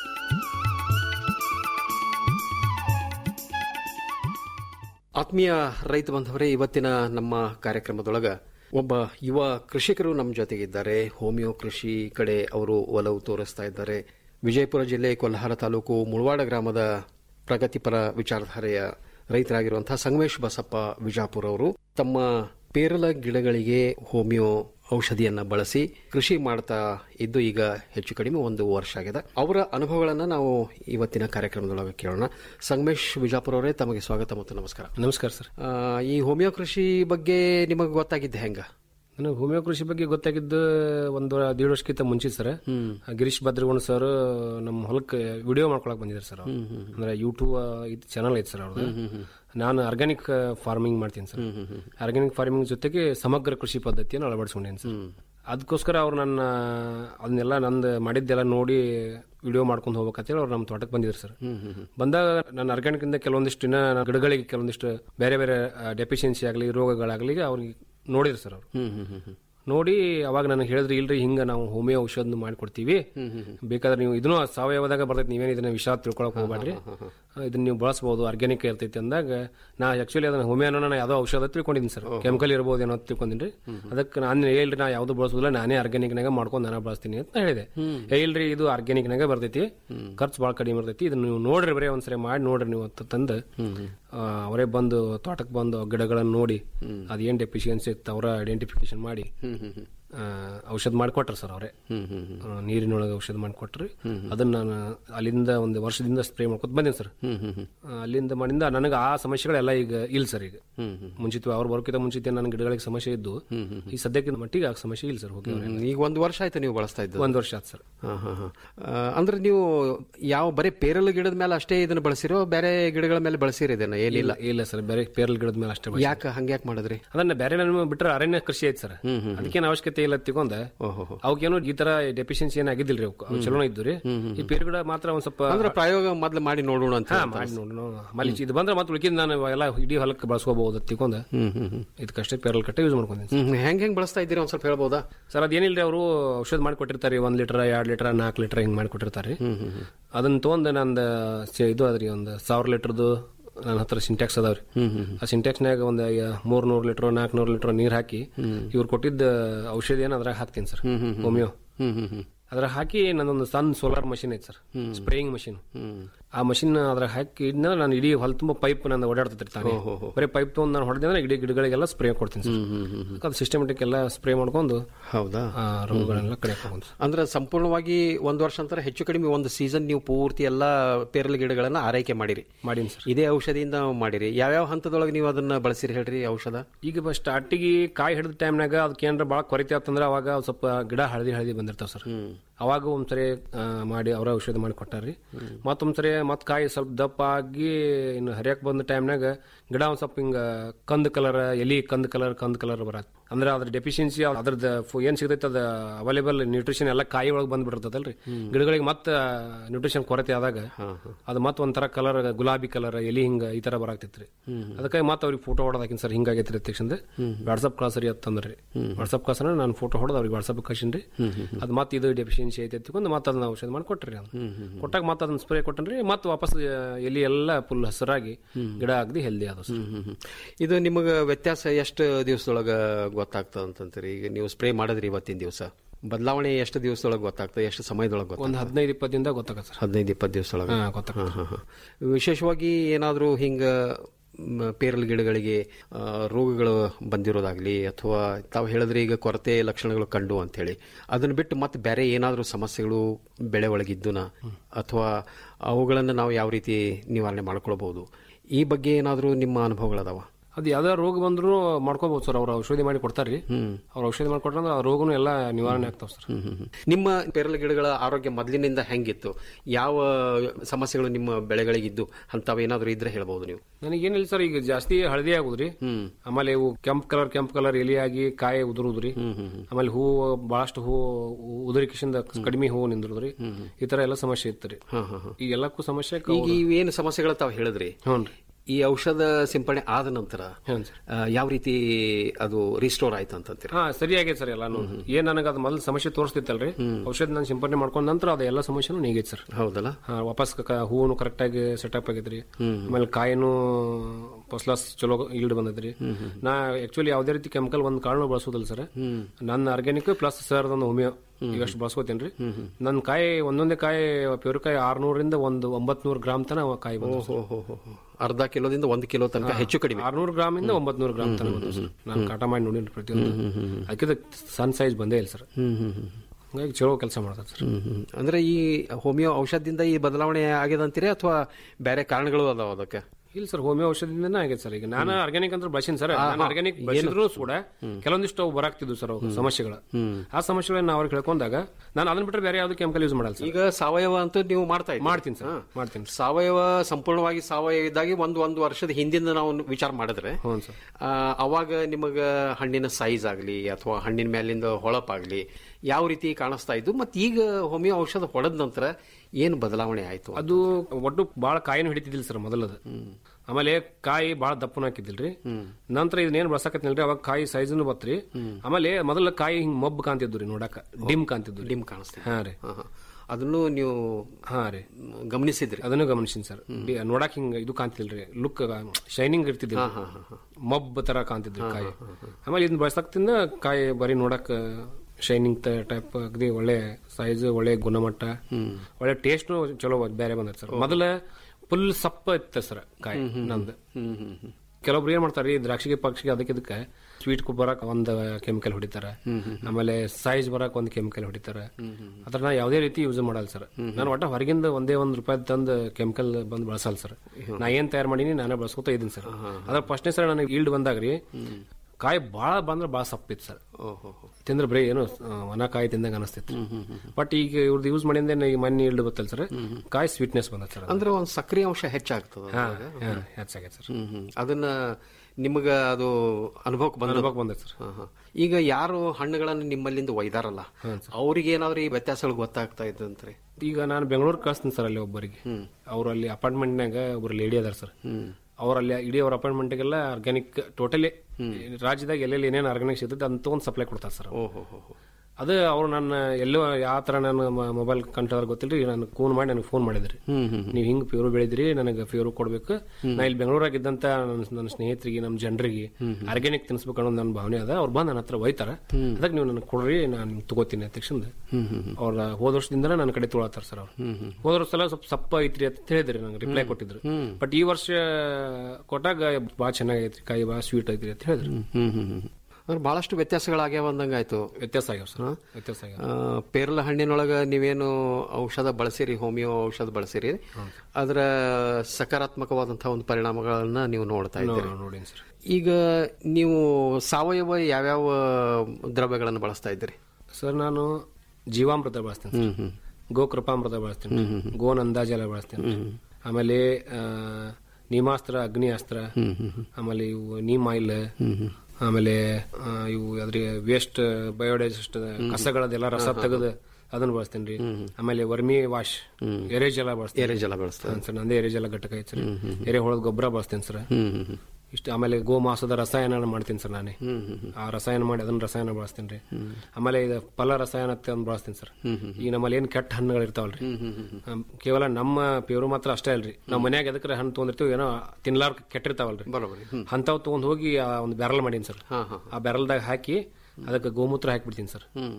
ಆತ್ಮೀಯ ರೈತ ಬಾಂಧವರೇ ಇವತ್ತಿನ ನಮ್ಮ ಕಾರ್ಯಕ್ರಮದೊಳಗ ಒಬ್ಬ ಯುವ ಕೃಷಿಕರು ನಮ್ಮ ಜೊತೆಗಿದ್ದಾರೆ ಹೋಮಿಯೋ ಕೃಷಿ ಕಡೆ ಅವರು ಒಲವು ತೋರಿಸ್ತಾ ಇದ್ದಾರೆ ವಿಜಯಪುರ ಜಿಲ್ಲೆ ಕೊಲ್ಹಾರ ತಾಲೂಕು ಮುಳವಾಡ ಗ್ರಾಮದ ಪ್ರಗತಿಪರ ವಿಚಾರಧಾರೆಯ ರೈತರಾಗಿರುವಂತಹ ಸಂಗಮೇಶ್ ಬಸಪ್ಪ ವಿಜಾಪುರ ಅವರು ತಮ್ಮ ಪೇರಲ ಗಿಡಗಳಿಗೆ ಹೋಮಿಯೋ ಔಷಧಿಯನ್ನ ಬಳಸಿ ಕೃಷಿ ಮಾಡ್ತಾ ಇದ್ದು ಈಗ ಹೆಚ್ಚು ಕಡಿಮೆ ಒಂದು ವರ್ಷ ಆಗಿದೆ ಅವರ ಅನುಭವಗಳನ್ನ ನಾವು ಇವತ್ತಿನ ಕಾರ್ಯಕ್ರಮದೊಳಗೆ ಕೇಳೋಣ ಸಂಗಮೇಶ್ ವಿಜಾಪುರ ಅವರೇ ತಮಗೆ ಸ್ವಾಗತ ಮತ್ತು ನಮಸ್ಕಾರ ನಮಸ್ಕಾರ ಸರ್ ಆ, ಈ ಹೋಮಿಯೋ ಕೃಷಿ ಬಗ್ಗೆ ನಿಮಗೆ ಗೊತ್ತಾಗಿದ್ದೆ ಹೆಂಗ ನನಗೆ ಹೋಮಿಯೋ ಕೃಷಿ ಬಗ್ಗೆ ಗೊತ್ತಾಗಿದ್ದು ಒಂದು ದೇಡ್ ವರ್ಷಕ್ಕಿಂತ ಮುಂಚೆ ಸರ್ ಗಿರೀಶ್ ಭದ್ರಗುಣ ಸರ್ ನಮ್ಮ ಹೊಲಕ್ಕೆ ವಿಡಿಯೋ ಮಾಡ್ಕೊಳಕ್ ಬಂದಿದ್ದಾರೆ ಸರ್ ಅವ್ರು. ಅಂದ್ರೆ ಯೂಟ್ಯೂಬ್ ಇದು ಚಾನಲ್ ಐತೆ ಸರ್ ಅವ್ರದ್ದು ನಾನು ಆರ್ಗ್ಯಾನಿಕ್ ಫಾರ್ಮಿಂಗ್ ಮಾಡ್ತೀನಿ ಸರ್ ಆರ್ಗ್ಯಾನಿಕ್ ಫಾರ್ಮಿಂಗ್ ಜೊತೆಗೆ ಸಮಗ್ರ ಕೃಷಿ ಪದ್ಧತಿಯನ್ನು ಅಳವಡಿಸ್ಕೊಂಡೇನಿ ಸರ್ ಅದಕ್ಕೋಸ್ಕರ ಅವ್ರು ನನ್ನ ಅದನ್ನೆಲ್ಲ ನಂದು ಮಾಡಿದ್ದೆಲ್ಲ ನೋಡಿ ವಿಡಿಯೋ ಮಾಡ್ಕೊಂಡು ಹೋಗ್ಬೇಕಂತೇಳಿ ಅವ್ರು ನಮ್ಮ ತೋಟಕ್ಕೆ ಬಂದಿದ್ರು ಸರ್ ಬಂದಾಗ ನಾನು ಆರ್ಗ್ಯಾನಿಕ್ ಇಂದ ಕೆಲವೊಂದಿಷ್ಟು ಇನ್ನ ನನ್ನ ಗಿಡಗಳಿಗೆ ಕೆಲವೊಂದಿಷ್ಟು ಬೇರೆ ಬೇರೆ ಡೆಫಿಷಿಯನ್ಸಿ ಆಗಲಿ ರೋಗಗಳಾಗಲಿ ಅವ್ರಿಗೆ ನೋಡಿದ್ರು ಸರ್ ಅವರು ನೋಡಿ ಅವಾಗ ನನಗೆ ಹೇಳಿದ್ರಿ ಇಲ್ರಿ ಹಿಂಗ ನಾವು ಹೋಮಿಯೋ ಔಷಧ ಮಾಡಿಕೊಡ್ತೀವಿ ಬೇಕಾದ್ರೆ ನೀವು ಇದನ್ನು ಸಾವಯವದಾಗ ಬರ್ತೈತಿ ನೀವೇನು ಇದನ್ನ ವಿಷ ತಿಳ್ಕೊಳಕ್ ಹೋಗ್ಬೇಡ್ರಿ ಇದನ್ನ ನೀವು ಬಳಸಬಹುದು ಆರ್ಗ್ಯಾನಿಕ್ ಇರ್ತೈತಿ ಅಂದಾಗ ನಾ ಆಕ್ಚುಲಿ ಅದನ್ನ ಹೋಮಿಯೋನ ನಾನು ಯಾವುದೋ ಔಷಧ ತಿಳ್ಕೊಂಡಿದ್ದೀನಿ ಸರ್ ಕೆಮಿಕಲ್ ಇರ್ಬೋದು ಏನೋ ಅಂತ ತಿಳ್ಕೊಂಡಿನಿ ಅದಕ್ಕೆ ನಾನು ಹೇಳ್ರಿ ನಾ ಯಾವ್ದು ಬಳಸೋದಿಲ್ಲ ನಾನೇ ಆರ್ಗ್ಯಾನಿಕ್ ನಾಗ ಮಾಡ್ಕೊಂಡು ನಾನು ಬಳಸ್ತೀನಿ ಅಂತ ಹೇಳಿದೆ ಏ ಇಲ್ರಿ ಇದು ಆರ್ಗ್ಯಾನಿಕ್ ನಾಗ ಬರ್ತೈತಿ ಖರ್ಚು ಭಾಳ ಕಡಿಮೆ ಇರ್ತೈತಿ ಇದನ್ನ ನೀವು ನೋಡ್ರಿ ಬರೀ ಒಂದ್ಸರಿ ಮಾಡಿ ನೋಡ್ರಿ ನೀವು ಅಂತ ತಂದು ಆ, ಅವರೇ ಬಂದು ತೋಟಕ್ಕೆ ಬಂದು ಗಿಡಗಳನ್ನು ನೋಡಿ ಅದೇನ್ ಡೆಫಿಷಿಯನ್ಸಿ ಇತ್ತು ಅವರ ಐಡೆಂಟಿಫಿಕೇಶನ್ ಮಾಡಿ ಆ, ಔಷಧ ಮಾಡಿಕೊಟ್ರು ಸರ್ ಅವರೇ ನೀರಿನೊಳಗೆ ಔಷಧ ಮಾಡಿಕೊಟ್ರಿ ಅದನ್ನ ನಾನು ಅಲ್ಲಿಂದ ಒಂದು ವರ್ಷದಿಂದ ಸ್ಪ್ರೇ ಮಾಡ್ಕೊತ ಬಂದೇನೆ ಸರ್ ಆ, ಅಲ್ಲಿಂದ ಮಾಡಿಂದ ನನಗೆ ಆ ಸಮಸ್ಯೆಗಳೆಲ್ಲ ಈಗ ಇಲ್ಲ ಸರ್ ಈಗ ಮುಂಚಿತ ಅವ್ರು ಬರೋಕ್ಕಿಂತ ಮುಂಚಿತ ನನ್ನ ಗಿಡಗಳಿಗೆ ಸಮಸ್ಯೆ ಇದ್ದು ಈ ಸದ್ಯಕ್ಕೆ ಮಟ್ಟಿಗೆ ಆ ಸಮಸ್ಯೆ ಇಲ್ಲ ಸರ್ ಹೋಗಿ ಈಗ ಒಂದು ವರ್ಷ ಆಯ್ತು ನೀವು ಬಳಸ್ತಾ ಇದ್ದು ಒಂದ್ ವರ್ಷ ಆಯ್ತು ಸರ್ ಹಾ, ಹಾ, ಹಾ. ಆ, ಅಂದ್ರೆ ನೀವು ಯಾವ ಬರೀ ಪೇರಲ ಗಿಡದ ಮೇಲೆ ಅಷ್ಟೇ ಇದನ್ನ ಬಳಸಿರೋ ಬೇರೆ ಗಿಡಗಳ ಮೇಲೆ ಬಳಸಿರಿ ಇದನ್ನ ಏನಿಲ್ಲ ಇಲ್ಲ ಸರ್ ಬೇರೆ ಪೇರಲ್ ಗಿಡದ ಮೇಲೆ ಅಷ್ಟೇ ಬಳಸಿ. ಯಾಕೆ ಹಂಗ್ಯಾಕ್ ಮಾಡಿದ್ರಿ ಅದನ್ನ ಬೇರೆ ನಾನು ಬಿಟ್ರೆ ಅರಣ್ಯ ಕೃಷಿ ಐತೆ ಸರ್ ಅದಕ್ಕೇನು ಅವಶ್ಯಕತೆ ಇಲ್ಲ ತಿಳ್ಕೊಂಡ ಅವಕ್ಕೇನು ಈ ತರ ಡೆಫಿಷಿಯನ್ಸಿ ಏನ್ ಆಗಿದ್ದಿಲ್ರಿ ಅವಕ್ಕೆ ಅವು ಚಲೋ ಇದ್ದು ರೀ ಈ ಪೇರು ಗಿಡ ಮಾತ್ರ ಒಂದ್ ಸ್ವಲ್ಪ ಅಂದ್ರೆ ಪ್ರಯೋಗ ಮೊದ್ಲು ಮಾಡಿ ನೋಡೋಣ ಅಂತ ಹಾ, ಮಾಡಿ ನೋಡೋಣ ಆಮೇಲೆ ಇದು ಬಂದ್ರೆ ಮತ್ತೆ ಉಳಿಕಿದ ನಾನು ಎಲ್ಲ ಇಡೀ ಹೊಲಕ್ಕೆ ಬಳಸ್ಕೋಬಹುದು ತಿಳ್ಕೊಂಡ ಇದಕ್ಕಷ್ಟೇ ಪೇರಲ್ ಕಟ್ಟೆ ಯೂಸ್ ಮಾಡ್ಕೊಂತೀನಿ ಹ್ಮ್, ಹೆಂಗ್ ಹೆಂಗ್ ಬಳಸ್ತಾ ಇದ್ದೀರಿ ಒಂದ್ ಸ್ವಲ್ಪ ಹೇಳ್ಬೋದಾ ಸರ್ ಅದೇನಿಲ್ರಿ ಅವರು ಔಷಧ ಮಾಡಿಕೊಟ್ಟಿರ್ತಾರೆ ಒಂದ್ ಲೀಟರ್ ಎರಡ್ ಲೀಟರ್ ನಾಲ್ಕು ಲೀಟರ್ ಹಿಂಗ್ ಮಾಡಿಕೊಟ್ಟಿರ್ತಾರೆ ಅದನ್ನ ತೊಗೊಂಡ್ ನಂದು ಸ- ಇದು ಅದ್ರಿ ಒಂದು ಸಾವಿರ ಲೀಟರ್ದು ನನ್ನ ಹತ್ರ ಸಿಂಟ್ಯಾಕ್ಸ್ ಅದಾವ್ರಿ ಆ ಸಿಂಟ್ಯಾಕ್ಸ್ನಾಗ ಒಂದು ಮೂರ್ ನೂರ್ ಲೀಟರ್ ನಾಲ್ಕು ನೂರ್ ಲೀಟರ್ ನೀರ್ ಹಾಕಿ ಇವ್ರು ಕೊಟ್ಟಿದ್ದ ಔಷಧಿ ಏನ್ ಅದ್ರಾಗ ಹಾಕ್ತೀನಿ ಸರ್ ಹೋಮಿಯೋ ಅದ್ರ ಹಾಕಿ ನಂದೊಂದು ಸಣ್ಣ ಸೋಲಾರ್ ಮಷಿನ್ ಐತೆ ಸರ್ ಸ್ಪ್ರೇಯಿಂಗ್ ಮಷಿನ್ ಆ ಮಷಿನ್ ಅದ್ರ ಹಾಕಿ ಇದ್ನ ನಾನು ಇಡೀ ಹೊಲ ತುಂಬ ಪೈಪ್ ನಂದು ಓಡಾಡ್ತೈತ್ರಿ ತಾನೇ ಬರೀ ಪೈಪ್ ತಗೊಂಡ್ ನಾನು ಹೊಡೆದ್ರೆ ಇಡೀ ಗಿಡಗಳಿಗೆಲ್ಲ ಸ್ಪ್ರೇ ಕೊಡ್ತೀನಿ ಸರ್ ಅದು ಸಿಸ್ಟಮೆಟಿಕ್ ಎಲ್ಲ ಸ್ಪ್ರೇ ಮಾಡ್ಕೊಂಡು ಹೌದಾ ಆ ರೋಗಗಳೆಲ್ಲ ಕಡೆ ಹೋಗೋದು ಅಂದ್ರೆ ಸಂಪೂರ್ಣವಾಗಿ ಒಂದ್ ವರ್ಷ ಅಂತರ ಹೆಚ್ಚು ಕಡಿಮೆ ಒಂದು ಸೀಸನ್ ನೀವು ಪೂರ್ತಿ ಎಲ್ಲ ಪೇರಲ ಗಿಡಗಳನ್ನ ಆರೈಕೆ ಮಾಡಿರಿ ಮಾಡೀನಿ ಸರ್ ಇದೇ ಔಷಧಿಯಿಂದ ಮಾಡಿರಿ ಯಾವ್ಯಾವ ಹಂತದೊಳಗೆ ನೀವು ಅದನ್ನ ಬಳಸಿರಿ ಹೇಳ್ರಿ ಔಷಧ ಈಗ ಸ್ಟಾರ್ಟಿಗೆ ಕಾಯಿ ಹಿಡಿದ ಟೈಮ್ನಾಗ ಅದಕ್ಕೆ ಏನಾರ ಭಾಳ ಕೊರತೆ ಆತಂದ್ರೆ ಅವಾಗ ಒಂದ್ ಸ್ವಲ್ಪ ಗಿಡ ಹಳದಿ ಹಳದಿ ಬಂದಿರ್ತಾವ ಸರ್ ಅವಾಗ ಒಂದ್ಸರಿ ಆ, ಮಾಡಿ ಅವರ ಔಷಧ ಮಾಡಿ ಕೊಟ್ಟಾರ್ರಿ ಮತ್ತೊಂದ್ಸರಿ ಮತ್ ಕಾಯಿ ಸ್ವಲ್ಪ ದಪ್ಪ ಆಗಿ ಇನ್ನು ಹರಿಯಕ್ ಬಂದ ಟೈಮ್ನಾಗ ಗಿಡ ಒಂದ್ ಸ್ವಲ್ಪ ಹಿಂಗ ಕಂದ್ ಕಲರ್ ಎಲಿ ಕಂದ್ ಕಲರ್ ಕಂದ್ ಕಲರ್ ಬರತ್ ಅಂದ್ರೆ ಅದ್ರ ಡೆಫಿಷಿಯನ್ಸಿ ಅದ್ರದ್ದು ಫು- ಏನ್ ಸಿಗತೈತೆ ಅದ ಅವೈಲೇಬಲ್ ನ್ಯೂಟ್ರಿಷನ್ ಎಲ್ಲ ಕಾಯಿ ಒಳಗೆ ಬಂದ್ಬಿಟ್ಟಿರ್ತದಲ್ರಿ ಗಿಡಗಳಿಗೆ ಮತ್ತೆ ನ್ಯೂಟ್ರಿಷನ್ ಕೊರತೆ ಆದಾಗ ಅದು ಮತ್ತೆ ಒಂಥರ ಕಲರ್ ಗುಲಾಬಿ ಕಲರ್ ಎಲಿ ಹಿಂಗ ಈ ತರ ಬರಾಕ್ತಿತ್ರಿ ಅದಕ್ಕೆ ಮತ್ತೆ ಅವ್ರಿಗೆ ಫೋಟೋ ಹೊಡೆದಾಕಿನ್ ಸರ್ ಹಿಂಗಾಗೈತ್ರಿ ತಕ್ಷಣ ವಾಟ್ಸಪ್ ಕಳ್ಸರಿ ಅಂತಂದ್ರಿ ವಾಟ್ಸಪ್ ಕಳ್ಸನ ನಾನು ಫೋಟೋ ಹೊಡೆದ್ ಅವ್ರಿಗೆ ವಾಟ್ಸಪ್ ಕಳ್ಸಿನ್ರಿ ಅದು ಮತ್ತೆ ಇದು ಡೆಫಿಷಿಯನ್ಸಿ ಐತೆ ತಿಳ್ಕೊಂಡು ಮತ್ತೆ ಅದನ್ನ ಔಷಧ ಮಾಡಿ ಕೊಟ್ರಿ ಅದು ಕೊಟ್ಟಾಗ ಮತ್ತೆ ಅದನ್ನ ಸ್ಪ್ರೇ ಕೊಟ್ಟನ್ರಿ ಮತ್ತೆ ವಾಪಸ್ ಎಲಿ ಎಲ್ಲ ಫುಲ್ ಹಸಿರಾಗಿ ಗಿಡ ಆಗದಿ ಹೆಲ್ದಿ ಆದ ಸರ್ ಇದು ನಿಮಗೆ ವ್ಯತ್ಯಾಸ ಎಷ್ಟು ದಿವಸದೊಳಗ ಗೊತ್ತಾಗ್ತದ ಅಂತಂತೀರಿ ಈಗ ನೀವು ಸ್ಪ್ರೇ ಮಾಡಿದ್ರಿ ಇವತ್ತಿನ ದಿವಸ ಬದಲಾವಣೆ ಎಷ್ಟು ದಿವಸದೊಳಗೆ ಗೊತ್ತಾಗ್ತದೆ ಎಷ್ಟು ಸಮಯದೊಳಗೆ ಒಂದು ಗೊತ್ತಾಗ್ತದೆ ಹದಿನೈದು ಇಪ್ಪತ್ತಿಂದ ಗೊತ್ತಾಗತ್ತೆ ಸರ್ ಹದಿನೈದು ಇಪ್ಪತ್ತು ದಿವಸದೊಳಗೆ ಹಾ, ಗೊತ್ತಾಗ್ತದೆ. ಹಾ, ಹಾ, ಹಾ. ವಿಶೇಷವಾಗಿ ಏನಾದರೂ ಹಿಂಗ ಮ್, ಪೇರಲ ಗಿಡಗಳಿಗೆ ಆ, ರೋಗಗಳು ಬಂದಿರೋದಾಗ್ಲಿ ಅಥವಾ ತಾವು ಹೇಳಿದ್ರೆ ಈಗ ಕೊರತೆ ಲಕ್ಷಣಗಳು ಕಂಡು ಅಂತ ಹೇಳಿ ಅದನ್ನ ಬಿಟ್ಟು ಮತ್ತೆ ಬೇರೆ ಏನಾದರೂ ಸಮಸ್ಯೆಗಳು ಬೆಳೆ ಒಳಗಿದ್ದುನ ಅಥವಾ ಅವುಗಳನ್ನು ನಾವು ಯಾವ ರೀತಿ ನಿವಾರಣೆ ಮಾಡ್ಕೊಳ್ಬಹುದು ಈ ಬಗ್ಗೆ ಏನಾದರೂ ನಿಮ್ಮ ಅನುಭವಗಳದಾವ ಅದು ಯಾವ್ದಾರ ರೋಗ ಬಂದ್ರು ಮಾಡ್ಕೋಬಹುದು ಸರ್ ಅವ್ರ ಔಷಧಿ ಮಾಡಿ ಕೊಡ್ತಾರ್ರಿ ಅವ್ರ ಔಷಧಿ ಮಾಡಿ ಕೊಟ್ರೆ ಆ ರೋಗನು ಎಲ್ಲ ನಿವಾರಣೆ ಆಗ್ತಾವ ಸರ್ ನಿಮ್ಮ ಪೇರಲ ಗಿಡಗಳ ಆರೋಗ್ಯ ಮೊದಲಿನಿಂದ ಹೆಂಗಿತ್ತು ಯಾವ ಸಮಸ್ಯೆಗಳು ನಿಮ್ಮ ಬೆಳೆಗಳಿಗಿದ್ದು ಅಂತಾವೇನಾದ್ರೂ ಇದ್ರೆ ಹೇಳ್ಬಹುದು ನೀವು ನನಗೇನಿಲ್ಲ ಸರ್ ಈಗ ಜಾಸ್ತಿ ಹಳದಿ ಆಗುದ್ರಿ ಆಮೇಲೆ ಇವು ಕೆಂಪ್ ಕಲರ್ ಕೆಂಪ್ ಕಲರ್ ಎಲಿಯಾಗಿ ಕಾಯಿ ಉದುರುದ್ರಿ ಆಮೇಲೆ ಹೂವು ಬಹಳಷ್ಟು ಹೂ ಉದುರಿಕಿಸಿಂದ ಕಡಿಮೆ ಹೂವು ನಿಂದ್ರದ್ರಿ ಈ ತರ ಎಲ್ಲ ಸಮಸ್ಯೆ ಇತ್ತು ರೀ ಈ ಎಲ್ಲಕ್ಕೂ ಸಮಸ್ಯೆ ಈಗ ಇವೇನು ಸಮಸ್ಯೆಗಳು ತಾವು ಹೇಳಿದ್ರಿ ಹ್ಞೂ ಈ ಔಷಧ ಸಿಂಪಡಣೆ ಆದ ನಂತರ ಆ, ಯಾವ ರೀತಿ ಅದು ರಿಸ್ಟೋರ್ ಆಯ್ತು ಅಂತಂತೀರಿ ಹಾ ಸರಿ ಆಗೈತೆ ಸರ್ ಎಲ್ಲಾನು ಏನ್ ನನಗೆ ಅದು ಮೊದಲು ಸಮಸ್ಯೆ ತೋರಿಸ್ತಿತ್ತಲ್ರಿ ಔಷಧ ನಾನು ಸಿಂಪಡಣೆ ಮಾಡ್ಕೊಂಡ ನಂತರ ಅದು ಎಲ್ಲ ಸಮಸ್ಯೆನೂ ನೀಗೈತೆ ಸರ್ ಹೌದಲ್ಲ ಹಾ ವಾಪಸ್ ಕ- ಹೂವು ಕರೆಕ್ಟ್ ಆಗಿ ಸೆಟಪ್ ಆಗೈತ್ರಿ ಆಮೇಲೆ ಕಾಯಿನೂ ಫಸ್ಲಾಸ್ ಚಲೋ ಈಲ್ಡ್ ಬಂದೈತ್ರಿ ನಾ ಆಕ್ಚುಲಿ ಯಾವ್ದೇ ರೀತಿ ಕೆಮಿಕಲ್ ಒಂದ್ ಕಾಳನು ಬಳಸೋದಿಲ್ಲ ಸರ್ ನನ್ನ ಆರ್ಗ್ಯಾನಿಕ್ ಪ್ಲಸ್ ಸರ್ ಒಂದು ಹೋಮಿಯೋ ಇವಷ್ಟು ಬಳಸ್ಕೋತೇನ್ರಿ ನನ್ನ ಕಾಯಿ ಒಂದೊಂದೇ ಕಾಯಿ ಪ್ಯೂರಿಕಾಯಿ ಆರ್ನೂರಿಂದ ಒಂದು ಒಂಬತ್ನೂರು ಗ್ರಾಮ್ ತನ ಕಾಯಿ ಬಂದು ಅರ್ಧ ಕಿಲೋದಿಂದ ಒಂದು ಕಿಲೋ ತನಕ ಹೆಚ್ಚು ಕಡಿಮೆ ಆರ್ನೂರು ಗ್ರಾಮ್ ಇಂದ ಒಂಬತ್ನೂರು ಗ್ರಾಮ್ ತನಕ ಬಂದು ಸರ್ ನಾನು ಕಾಟ ಮಾಡಿ ನೋಡಿನಿ ಪ್ರತಿಯೊಂದು ಅದಕ್ಕಿಂತ ಸಣ್ಣ ಸೈಜ್ ಬಂದೇ ಇಲ್ಲ ಸರ್ ಹಂಗಾಗಿ ಚಲೋ ಕೆಲಸ ಮಾಡ್ತಾರೆ ಸರ್ ಹ್ಮ್, ಹ್ಮ್. ಅಂದ್ರೆ ಈ ಹೋಮಿಯೋ ಔಷಧದಿಂದ ಈ ಬದಲಾವಣೆ ಆಗಿದೆ ಅಂತೀರಿ ಅಥವಾ ಬೇರೆ ಕಾರಣಗಳು ಅದಾವ ಅದಕ್ಕೆ ಇಲ್ಲ ಸರ್ ಹೋಮಿಯೋ ಔಷಧಿಯಿಂದನೇ ಆಗೈತೆ ಸರ್ ಈಗ ನಾನು ಆರ್ಗ್ಯಾನಿಕ್ ಅಂತ ಬಳಸಿನಿ ಸರ್ ಆ, ನಾನು ಆ, ಆರ್ಗ್ಯಾನಿಕ್ ಏನು? ಬಳಸಿದ್ರು ಕೂಡ ಕೆಲವೊಂದಿಷ್ಟು ಅವು ಬರಾಕ್ತಿದ್ವು ಸರ್ ಅವು ಸಮಸ್ಯೆಗಳು ಆ ಸಮಸ್ಯೆಗಳನ್ನ ನಾವು ಅವ್ರಿಗೆ ಹೇಳ್ಕೊಂಡಾಗ ನಾನು ಅದನ್ನ ಬಿಟ್ಟರೆ ಬೇರೆ ಯಾವ್ದು ಕೆಮಿಕಲ್ ಯೂಸ್ ಮಾಡಲ್ಲ ಸರ್ ಈಗ ಸಾವಯವ ಅಂತೂ ನೀವು ಮಾಡ್ತಾ ಇದ್ದೀರಿ ಮಾಡ್ತೀನಿ ಸರ್ ಮಾಡ್ತೀನಿ ಸಾವಯವ ಸಂಪೂರ್ಣವಾಗಿ ಸಾವಯವ ಇದ್ದಾಗಿ ಒಂದು ಒಂದು ವರ್ಷದ ಹಿಂದಿಂದ ನಾವು ವಿಚಾರ ಮಾಡಿದ್ರೆ ಹ್ಞೂ ಸರ್ ಆ, ಅವಾಗ ನಿಮಗ ಹಣ್ಣಿನ ಸೈಜ್ ಆಗಲಿ ಅಥವಾ ಹಣ್ಣಿನ ಮೇಲಿಂದ ಹೊಳಪಾಗ್ಲಿ ಯಾವ ರೀತಿ ಕಾಣಿಸ್ತಾ ಇದ್ದು ಮತ್ತೆ ಈಗ ಹೋಮಿಯೋ ಔಷಧ ಹೊಡೆದ ನಂತರ ಏನು ಬದಲಾವಣೆ ಆಯ್ತು ಅದು ಒಟ್ಟು ಬಾಳ ಕಾಯಿನೂ ಹಿಡಿತಿದ್ದಿಲ್ಲ ಸರ್ ಮೊದಲದು ಆಮೇಲೆ ಕಾಯಿ ಬಾಳ ದಪ್ಪನ ಹಾಕಿದ್ದಿಲ್ರಿ ನಂತರ ಇದನ್ನೇನ್ ಬಳಸಕತ್ತಿಲ್ರಿ ಅವಾಗ ಕಾಯಿ ಸೈಜ್ನು ಬತ್ರಿ ಆಮೇಲೆ ಮೊದಲ ಕಾಯಿ ಹಿಂಗ್ ಮಬ್ಬ್ ಕಾಣ್ತಿದ್ವು ರೀ ನೋಡಾಕ ಡಿಮ್ ಕಾಣ್ತಿದ್ವು ಡಿಮ್ ಕಾಣಿಸ್ತಾ ಹಾ ರೀ ಅದನ್ನು ನೀವು ಹಾ ರೀ ಗಮನಿಸಿದ್ರಿ ಅದನ್ನು ಗಮನಿಸಿನ್ ಸರ್ ನೋಡಕ್ ಹಿಂಗ ಇದು ಕಾಣ್ತಿಲ್ರಿ ಲುಕ್ ಶೈನಿಂಗ್ ಇರ್ತಿದ್ದಿಲ್ಲ ಮಬ್ಬ್ ತರ ಕಾಣ್ತಿದ್ರಿ ಕಾಯಿ ಆಮೇಲೆ ಇದನ್ನ ಬಳಸಕ್ತಿಂದ ಕಾಯಿ ಬರೀ ನೋಡಕ್ ಶೈನಿಂಗ್ ಟೈಪ್ ಅಗದಿ ಒಳ್ಳೆ ಸೈಜ್ ಒಳ್ಳೆ ಗುಣಮಟ್ಟ ಒಳ್ಳೆ ಟೇಸ್ಟ್ ಚಲೋ ಬೇರೆ ಬಂದೈತೆ ಸರ್ ಮೊದಲ ಫುಲ್ ಸಪ್ಪ ಇತ್ತು ಸರ್ ಕಾಯಿ ನಂದು ಕೆಲವೊಬ್ರು ಏನ್ ಮಾಡ್ತಾರೆ ಈ ದ್ರಾಕ್ಷಿಗೆ ಪಕ್ಷಿಗೆ ಅದಕ್ಕೆ ಇದಕ್ಕೆ ಸ್ವೀಟ್ ಬರಕ್ ಒಂದ್ ಕೆಮಿಕಲ್ ಹೊಡಿತಾರ ಆಮೇಲೆ ಸೈಜ್ ಬರಕ್ ಒಂದ್ ಕೆಮಿಕಲ್ ಹೊಡಿತಾರ ಅದ್ರ ನಾ ಯಾವುದೇ ರೀತಿ ಯೂಸ್ ಮಾಡಲ್ಲ ಸರ್ ನಾನು ಒಟ್ಟ ಹೊರಗಿಂದ ಒಂದೇ ಒಂದ್ ರೂಪಾಯಿ ತಂದು ಕೆಮಿಕಲ್ ಬಂದ್ ಬಳಸಲ್ಲ ಸರ್ ನಾ ಏನ್ ತಯಾರು ಮಾಡೀನಿ ನಾನೇ ಬಳಸ್ಕೊತಾ ಇದೀನಿ ಸರ್ ಅದ್ರ ಫಸ್ಟ್ನೇ ಸರ್ ನನಗೆ ಈಲ್ಡ್ ಬಂದಾಗ್ರಿ ಕಾಯಿ ಬಾಳ ಬಂದ್ರೆ ಬಾಳ ಸಪ್ಪಿತ್ತು ಸರ್ ತಿಂದ್ರೆ ಬರೀ ಏನು ಆ, ಒಣ ಕಾಯಿ ತಿಂದಂಗ ಅನಿಸ್ತಿತ್ತು ಬಟ್ ಈಗ ಇವ್ರದ್ದು ಯೂಸ್ ಮಾಡಿಂದ ಈಗ ಮಣ್ಣಿ ಇಲ್ಡ್ ಬತ್ತಲ್ಲ ಸರ್ ಕಾಯಿ ಸ್ವೀಟ್ನೆಸ್ ಬಂದ ಸರ್ ಅಂದ್ರೆ ಒಂದು ಸಕ್ರಿಯ ಅಂಶ ಹೆಚ್ಚಾಗ್ತದ ಹಾ ಹಾ, ಹೆಚ್ಚಾಗೈತೆ ಸರ್ ಹ್ಮ್, ಹ್ಮ್. ಅದನ್ನ ನಿಮಗ ಅದು ಅನುಭವಕ್ಕೆ ಬಂದ ಅನುಭವಕ್ಕೆ ಬಂದೈತೆ ಸರ್ ಈಗ ಯಾರು ಹಣ್ಣುಗಳನ್ನು ನಿಮ್ಮಲ್ಲಿಂದ ಒಯ್ದಾರಲ್ಲ ಅವ್ರಿಗೆ ಏನಾದ್ರು ಈ ವ್ಯತ್ಯಾಸಗಳು ಗೊತ್ತಾಗ್ತಾ ಇದ್ದಂತ್ರಿ ಈಗ ನಾನು ಬೆಂಗಳೂರು ಕಳಿಸ್ತೀನಿ ಸರ್ ಅಲ್ಲಿ ಒಬ್ಬರಿಗೆ ಅವ್ರು ಅಲ್ಲಿ ಅಪಾರ್ಟ್ಮೆಂಟ್ನಾಗ ಒಬ್ರು ಲೇಡಿ ಅದಾರ ಸರ್ ಅವ್ರ ಅಲ್ಲಿ ಇಡೀ ಅವ್ರ ಅಪಾರ್ಟ್ಮೆಂಟ್ಗೆಲ್ಲ ಆರ್ಗ್ಯಾನಿಕ್ ಟೋಟಲಿ ರಾಜ್ಯದಾಗ ಎಲ್ಲೆಲ್ಲಿ ಏನೇನು ಆರ್ಗ್ಯಾನಿಕ್ ಸಿಗ್ತದೆ ಅಂತ ಒಂದು ಸಪ್ಲೈ ಕೊಡ್ತಾರೆ ಸರ್ ಓಹೋ ಅದು ಅವ್ರು ನನ್ನ ಎಲ್ಲೋ ಯಾವ ತರ ನಾನು ಮೊಬೈಲ್ ಕಂಟ್ರೋಲ್ ಗೊತ್ತಿಲ್ರಿ ನಾನು ಫೋನ್ ಮಾಡಿ ನನಗೆ ಫೋನ್ ಮಾಡಿದ್ರಿ ನೀವು ಹಿಂಗ್ ಪ್ಯೂರ್ ಬೆಳೆದ್ರಿ ನನಗೆ ಪ್ಯೂರ್ ಕೊಡ್ಬೇಕು ನಾ ಇಲ್ಲಿ ಬೆಂಗಳೂರಾಗ ಇದ್ದಂತ ನನ್ನ ನನ್ನ ಸ್ನೇಹಿತರಿಗೆ ನಮ್ಮ ಜನರಿಗೆ ಆರ್ಗ್ಯಾನಿಕ್ ತಿನ್ಸ್ಬೇಕು ಅನ್ನೋ ನನ್ನ ಭಾವನೆ ಅದ ಅವ್ರು ಬಂದು ನನ್ನ ಹತ್ರ ಒಯ್ತಾರ ಅದಕ್ಕೆ ನೀವು ನನಗೆ ಕೊಡ್ರಿ ನಾನು ತಗೋತೀನಿ ಅಂತ ತಕ್ಷಣ ಅವ್ರ ಹೋದ ವರ್ಷದಿಂದ ನನ್ನ ಕಡೆ ತೊಳತ್ತಾರ ಸರ್ ಅವ್ರು ಹೋದ ವರ್ಷ ಎಲ್ಲ ಸ್ವಲ್ಪ ಸಪ್ಪ ಐತ್ರಿ ಅಂತ ಹೇಳಿದ್ರಿ ನಂಗೆ ರಿಪ್ಲೈ ಕೊಟ್ಟಿದ್ರು ಬಟ್ ಈ ವರ್ಷ ಕೊಟ್ಟಾಗ ಭಾಳ ಚೆನ್ನಾಗೈತ್ರಿ ಕಾಯಿ ಭಾಳ ಸ್ವೀಟ್ ಐತ್ರಿ ಅಂತ ಹೇಳಿದ್ರು ಹ್ಮ್ ಹ್ಮ್ ಹ್ಮ್ ಅಂದ್ರೆ ಬಹಳಷ್ಟು ವ್ಯತ್ಯಾಸಗಳಾಗ್ಯಾವ ಅಂದಂಗ ಆಯ್ತು ವ್ಯತ್ಯಾಸ ಆಗ್ಯಾವ ಸರ್ ವ್ಯತ್ಯಾಸ ಆಗ್ಯಾವ ಆ, ಪೇರಲ ಹಣ್ಣಿನೊಳಗ ನೀವೇನು ಔಷಧ ಬಳಸಿರಿ ಹೋಮಿಯೋ ಔಷಧ ಬಳಸಿರಿ ಅದರ ಸಕಾರಾತ್ಮಕವಾದಂತಹ ಒಂದು ಪರಿಣಾಮಗಳನ್ನ ನೀವು ನೋಡ್ತಾ ಇದ್ದೀರಿ ನೋಡೀನಿ ಸರ್ ಈಗ ನೀವು ಸಾವಯವ ಯಾವ್ಯಾವ ದ್ರವ್ಯಗಳನ್ನು ಬಳಸ್ತಾ ಇದ್ದೀರಿ ಸರ್ ನಾನು ಜೀವಾಮೃತ ಬಳಸ್ತೀನಿ ಸರ್. ಗೋಕೃಪಾಮೃತ ಬಳಸ್ತೀನಿ ಗೋನಂದಾಜಲ ಬಳಸ್ತೀನಿ ಆಮೇಲೆ ಆ, ನೀಮಾಸ್ತ್ರ ಅಗ್ನಿ ಅಸ್ತ್ರ ಆಮೇಲೆ ಇವು ನೀಮ್ ಆಯಿಲ್ ಆಮೇಲೆ ಆ, ಇವು ಅದ್ರ ವೇಸ್ಟ್ ಬಯೋಡೈಜೆಸ್ಟ್ ಕಸಗಳದೆಲ್ಲ ರಸ ತೆಗೆದು ಅದನ್ನ ಬಳಸ್ತೀನಿ ರೀ ಆಮೇಲೆ ವರ್ಮಿ ವಾಶ್ ಎರೆಜಲ ಬಳಸ್ತೀನಿ ಎರೆಜಲ ಬಳಸ್ತಾರೆ ಸರ್ ನಂದೇ ಎರೆಜಲ ಘಟಕ ಐತೆ ಸರ್ ಎರೆಹುಳದ ಗೊಬ್ಬರ ಬಳಸ್ತೀನಿ ಸರ್ ಇಷ್ಟು ಆಮೇಲೆ ಗೋಮಾಸದ ರಸಾಯನ ಮಾಡ್ತೀನಿ ಸರ್ ನಾನೇ ಆ ರಸಾಯನ ಮಾಡಿ ಅದನ್ನ ರಸಾಯನ ಬಳಸ್ತೀನಿ ರೀ ಆಮೇಲೆ ಇದು ಫಲ ರಸಾಯನ ಅಂತ ಒಂದು ಬಳಸ್ತೀನಿ ಸರ್ ಈ ನಮ್ಮಲ್ಲಿ ಏನ್ ಕೆಟ್ಟ ಹಣ್ಣುಗಳು ಇರ್ತಾವಲ್ರಿ ಆಮ್, ಕೇವಲ ನಮ್ಮ ಪೇರು ಮಾತ್ರ ಅಷ್ಟೇ ಅಲ್ರಿ ನಾವು ಮನ್ಯಾಗ ಎದಕ್ರೆ ಹಣ್ಣು ತೊಗೊಂಡಿರ್ತೀವಿ ಏನೋ ತಿನ್ಲಾರ್ ಕೆಟ್ಟಿರ್ತಾವಲ್ರಿ ಬರೋಬರಿ ಅಂತಾವ್ ತಗೊಂಡ್ ಹೋಗಿ ಆ ಒಂದು ಬ್ಯಾರಲ್ ಮಾಡೀನಿ ಸರ್ ಆ ಬ್ಯಾರಲ್ದಾಗ ಹಾಕಿ ಅದಕ್ಕೆ ಗೋಮೂತ್ರ ಹಾಕಿಬಿಡ್ತೀನಿ ಸರ್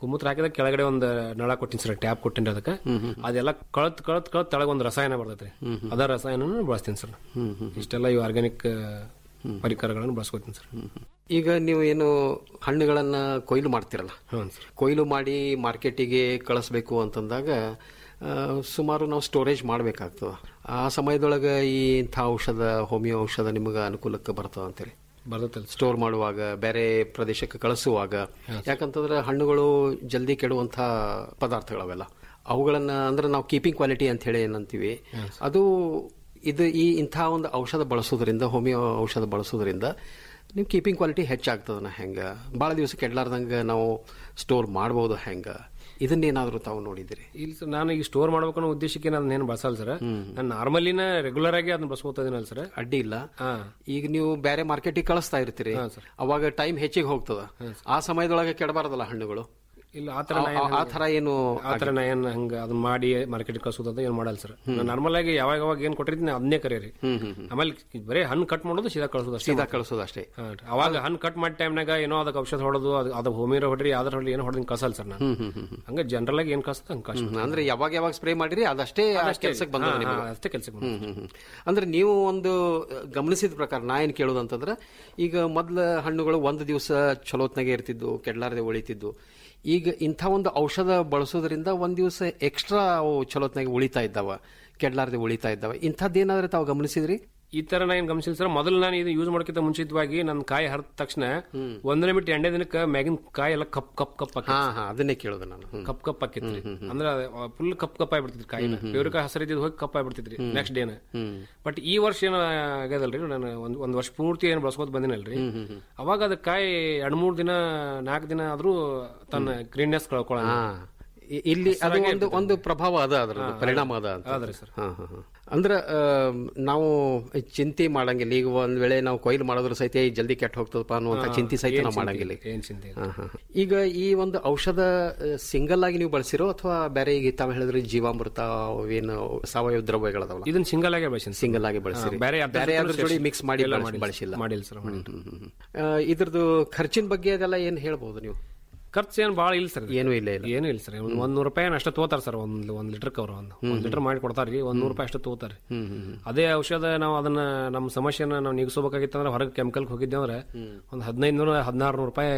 ಕುಮ್ಮೂತ್ರ ಹಾಕಿದ ಕೆಳಗಡೆ ಒಂದು ನಳ ಕೊಟ್ಟಿನಿ ಸರ್ ಟ್ಯಾಪ್ ಕೊಟ್ಟಿನಿ ಅದಕ್ಕೆ ಅದೆಲ್ಲ ಕಳತ್ ಕಳತ್ ಕಳತ್ ತೆಳಗ ಒಂದು ರಸಾಯನ ಬರ್ತೈತ್ರಿ ಅದ ರಸಾಯನ ಬಳಸ್ತೀನಿ ಸರ್ ಇಷ್ಟೆಲ್ಲ ಇವು ಆರ್ಗ್ಯಾನಿಕ್ ಪರಿಕರಗಳನ್ನು ಬಳಸ್ಕೊತೀನಿ ಸರ್ ಈಗ ನೀವು ಏನು ಹಣ್ಣುಗಳನ್ನ ಕೊಯ್ಲು ಮಾಡ್ತಿರಲ್ಲ ಕೊಯ್ಲು ಮಾಡಿ ಮಾರ್ಕೆಟಿಗೆ ಕಳಿಸ್ಬೇಕು ಅಂತಂದಾಗ ಆ, ಸುಮಾರು ನಾವು ಸ್ಟೋರೇಜ್ ಮಾಡಬೇಕಾಗ್ತದ ಆ ಸಮಯದೊಳಗೆ ಈ ಇಂಥ ಔಷಧ ಹೋಮಿಯೋ ಔಷಧ ನಿಮಗೆ ಅನುಕೂಲಕ್ಕೆ ಬರ್ತದ ಅಂತೇಳಿ ಬರ್ತೈತೆ ಸ್ಟೋರ್ ಮಾಡುವಾಗ ಬೇರೆ ಪ್ರದೇಶಕ್ಕೆ ಕಳಿಸುವಾಗ ಯಾಕಂತಂದ್ರೆ ಹಣ್ಣುಗಳು ಜಲ್ದಿ ಕೆಡುವಂಥ ಪದಾರ್ಥಗಳವೆಲ್ಲ ಅವುಗಳನ್ನ ಅಂದ್ರೆ ನಾವು ಕೀಪಿಂಗ್ ಕ್ವಾಲಿಟಿ ಅಂತ ಹೇಳಿ ಏನಂತೀವಿ ಅದು ಇದು ಈ ಇಂಥ ಒಂದು ಔಷಧ ಬಳಸೋದ್ರಿಂದ ಹೋಮಿಯೋ ಔಷಧ ಬಳಸೋದ್ರಿಂದ ನೀವು ಕೀಪಿಂಗ್ ಕ್ವಾಲಿಟಿ ಹೆಚ್ಚಾಗ್ತದನ ಹೆಂಗ ಭಾಳ ದಿವಸ ಕೆಡ್ಲಾರ್ದಂಗೆ ನಾವು ಸ್ಟೋರ್ ಮಾಡ್ಬೋದು ಹೆಂಗ ಇದನ್ನೇನಾದರೂ ತಾವು ನೋಡಿದಿರಿ ಇಲ್ಲ ಸರ್ ನಾನು ಈಗ ಸ್ಟೋರ್ ಮಾಡ್ಬೇಕು ಅನ್ನೋ ಉದ್ದೇಶಕ್ಕೆ ನಾನು ಏನು ಬಳಸಲ್ಲ ಸರ್ ನಾನು ನಾರ್ಮಲಿನ ರೆಗ್ಯುಲರ್ ಆಗಿ ಅದನ್ನ ಬಳಸ್ಕೊತಾ ಇದೀನಲ್ಲ ಸರ್ ಅಡ್ಡಿ ಇಲ್ಲ ಈಗ ನೀವು ಬೇರೆ ಮಾರ್ಕೆಟಿಗೆ ಕಳಿಸ್ತಾ ಇರ್ತೀರಿ ಅವಾಗ ಟೈಮ್ ಹೆಚ್ಚಿಗೆ ಹೋಗ್ತದ ಆ ಸಮಯದೊಳಗೆ ಕೆಡಬಾರ್ದಲ್ಲ ಹಣ್ಣುಗಳು ಇಲ್ಲ ಆ ಥರ ಆ- ಆ- ಆ ಥರ ಏನು ಆ ಥರ ನಾ ಏನು ಹಂಗ ಅದನ್ನ ಮಾಡಿ ಮಾರ್ಕೆಟ್ ಕಳ್ಸೋದಂತ ಏನು ಮಾಡಲ್ಲ ಸರ್ ನಾರ್ಮಲ್ ಆಗಿ ಯಾವಾಗ ಯಾವಾಗ ಏನು ಕೊಟ್ಟಿರ್ತೀನಿ ಅದನ್ನೇ ಕರೀರಿ ಆಮೇಲೆ ಬರೀ ಹಣ್ಣು ಕಟ್ ಮಾಡೋದು ಸೀದಾ ಕಳ್ಸೋದು ಅಷ್ಟೇ ಸೀದಾ ಕಳಿಸೋದು ಅಷ್ಟೇ ಅವಾಗ ಹಣ್ಣು ಕಟ್ ಮಾಡಿ ಟೈಮ್ನಾಗ ಏನೋ ಅದಕ್ಕೆ ಔಷಧ ಹೊಡೋದು ಅದು ಅದು ಹೋಮಿರೋ ಹೊಡ್ರಿ ಯಾವ್ದಾರ ಹೊಡ್ರಿ ಏನೋ ಹೊಡೆದ್ ಕಳ್ಸಲ್ಲ ಸರ್ ನಾನು ಹಂಗ ಜನರಲ್ ಆಗಿ ಏನು ಕಳ್ಸದ ಹಂಗೆ ಕಳ್ಸ ಅಂದ್ರೆ ಯಾವಾಗ ಯಾವಾಗ ಸ್ಪ್ರೇ ಮಾಡಿರಿ ಅದಷ್ಟೇ ಅದಷ್ಟೇ. ಕೆಲಸಕ್ಕೆ ಬಂದ ಹಾ, ಹಾ, ಅಷ್ಟೇ ಕೆಲ್ಸಕ್ಕೆ ಬಂದದ್ದು. ಹ್ಮ್ ಹ್ಮ್, ಹ್ಮ್. ಅಂದ್ರೆ ನೀವು ಒಂದು ಗಮನಿಸಿದ ಪ್ರಕಾರ ನಾ ಏನ್ ಕೇಳೋದು ಅಂತಂದ್ರೆ ಈಗ ಮೊದ್ಲ ಹಣ್ಣುಗಳು ಒಂದು ದಿವಸ ಚಲೋತ್ನಾಗೆ ಇರ್ತಿದ್ದು ಕೆಡ್ಲಾರದೆ ಉಳಿತಿದ್ದು ಈಗ ಇಂಥ ಒಂದು ಔಷಧ ಬಳಸೋದ್ರಿಂದ ಒಂದ್ ದಿವಸ ಎಕ್ಸ್ಟ್ರಾ ಅವು ಚಲೋತ್ನಾಗೆ ಉಳಿತಾ ಇದ್ದಾವ ಕೆಡ್ಲಾರದೆ ಉಳಿತಾ ಇದ್ದಾವ ಇಂಥದ್ದೇನಾದ್ರೆ ತಾವು ಗಮನಿಸಿದ್ರಿ ಈ ತರ ನಾ ಏನ್ ಗಮನಿಸಿಲ್ಲ ಸರ್ ಮೊದಲು ನಾನು ಇದು ಯೂಸ್ ಮಾಡ್ಕಿಂತ ಮುಂಚಿತವಾಗಿ ನನ್ನ ಕಾಯಿ ಹರಿದ ತಕ್ಷಣ ಒಂದನೇ ಬಿಟ್ಟು ಎರಡನೇ ದಿನಕ್ಕೆ ಮ್ಯಾಗಿನ ಕಾಯಿ ಎಲ್ಲ ಕಪ್ ಕಪ್ ಕಪ್ ಹಾ ಹಾ ಅದನ್ನೇ ಕೇಳೋದು ನಾನು ಹ್ಮ್. ಕಪ್ ಕಪ್ ಹಾಕಿತ್ರಿ ಅಂದ್ರೆ ಫುಲ್ ಕಪ್ ಕಪ್ ಆಗ್ಬಿಡ್ತಿದ್ರಿ ಕಾಯಿನ ಬೇವ್ರಿಕಾಯಿ ಹಸರಿದ್ದು ಹೋಗಿ ಕಪ್ ಆಗ್ಬಿಡ್ತಿದ್ರಿ ನೆಕ್ಸ್ಟ್ ಡೇನ ಬಟ್ ಈ ವರ್ಷ ಏನ ಆಗ್ಯದಲ್ರಿ ನಾನು ಒಂದ್ ಒಂದ್ ವರ್ಷ ಪೂರ್ತಿ ಏನ್ ಬಳಸ್ಕೊತ ಬಂದಿನಲ್ರಿ ಅವಾಗ ಅದ ಕಾಯಿ ಎರಡ್ ಮೂರ್ ದಿನ ನಾಲ್ಕು ದಿನ ಆದ್ರೂ ತನ್ನ ಗ್ರೀನ್ನೆಸ್ ಕಳ್ಕೊಳ್ಳ ಹಾ. ಇ- ಇಲ್ಲಿ ಅದು ಒಂದು ಒಂದು ಪ್ರಭಾವ ಅದ ಅದರ ಪರಿಣಾಮ ಅದ ಅಂತ ಅದ್ರಿ ಸರ್ ಹಾ, ಹಾ, ಹಾ. ಅಂದ್ರ ಆ, ನಾವು ಚಿಂತೆ ಮಾಡಂಗಿಲ್ಲ ಈಗ ಒಂದ್ ವೇಳೆ ನಾವು ಕೊಯ್ಲು ಮಾಡಿದ್ರು ಸಹಿತ ಈ ಜಲ್ದಿ ಕೆಟ್ಟ ಹೋಗ್ತದಪ್ಪ ಅನ್ನುವಂತ ಹಾ, ಚಿಂತೆ ಸಹಿತ ಏನ್ ನಾವು ಚಿಂತೆ ಮಾಡಂಗಿಲ್ಲ ಇಲ್ಲ, ಏನ್ ಚಿಂತೆ ಇಲ್ಲ. ಹಾ, ಹಾ, ಹಾ. ಈಗ ಈ ಒಂದು ಔಷಧ ಸಿಂಗಲ್ ಆಗಿ ನೀವು ಬಳಸಿರೋ ಅಥವಾ ಬೇರೆ ಈಗ ತಾವು ಹೇಳಿದ್ರೆ ಜೀವಾಮೃತ ಏನು ಸಾವಯವ ದ್ರವ್ಯಗಳದಾವಲ್ಲ ಇದನ್ನ ಸಿಂಗಲ್ ಆಗಿ ಬಳಸಿನಿ ಸಿಂಗಲ್ ಆಗಿ ಬಳಸಿರಿ ಬೇರೆ ಅದ್ರ ಬೇರೆ ಜೊತೆ ಅದ್ರ ಜೋಡಿ ಸೇರ್ಸಿ- ಮಿಕ್ಸ್ ಮಾಡಿ ಇಲ್ಲ, ಬಳಸಿ- ಮಾಡಿಲ್ಲ. ಬಳಸಿಲ್ಲ ಮಾಡಿಲ್ಲ ಸರ್, ಮಾಡಿಲ್ಲ. ಹ್ಮ್, ಹ್ಮ್, ಹ್ಮ್. ಆ, ಇದ್ರದ್ದು ಖರ್ಚಿನ ಬಗ್ಗೆ ಅದೆಲ್ಲ ಏನ್ ಹೇಳ್ಬೋದು ನೀವು ಖರ್ಚು ಏನು ಭಾಳ ಇಲ್ಲ ಸರ್ ಏನೂ ಇಲ್ಲ ಇಲ್ಲ ಏನೂ ಇಲ್ಲ ಸರ್ ಒಂದ್ ಒಂದ್ ನೂರು ರೂಪಾಯಿ ಅಷ್ಟೇ ತಗೋತಾರ ಸರ್ ಒಂದ್ ಒಂದ್ ಲೀಟರ್ ಅವ್ರು ಒಂದು ಒಂದ್ ಲೀಟರ್ ಮಾಡಿ ಕೊಡ್ತಾರ್ರಿ ಒಂದ್ ನೂರು ರೂಪಾಯಿ ಅಷ್ಟೇ ತಗೋತಾರೆ ಅದೇ ಔಷಧ ನಾವು ಅದನ್ನ ನಮ್ಮ ಸಮಸ್ಯೆನ ನಾವು ನೀಗಿಸಬೇಕಾಗಿತ್ತಂದ್ರೆ ಹೊರಗೆ ಕೆಮಿಕಲ್ ಹೋಗಿದ್ದೆ ಅಂದ್ರೆ ಒಂದ್ ಹದಿನೈದು ನೂರ ಹದಿನಾರು ನೂರು ರೂಪಾಯಿ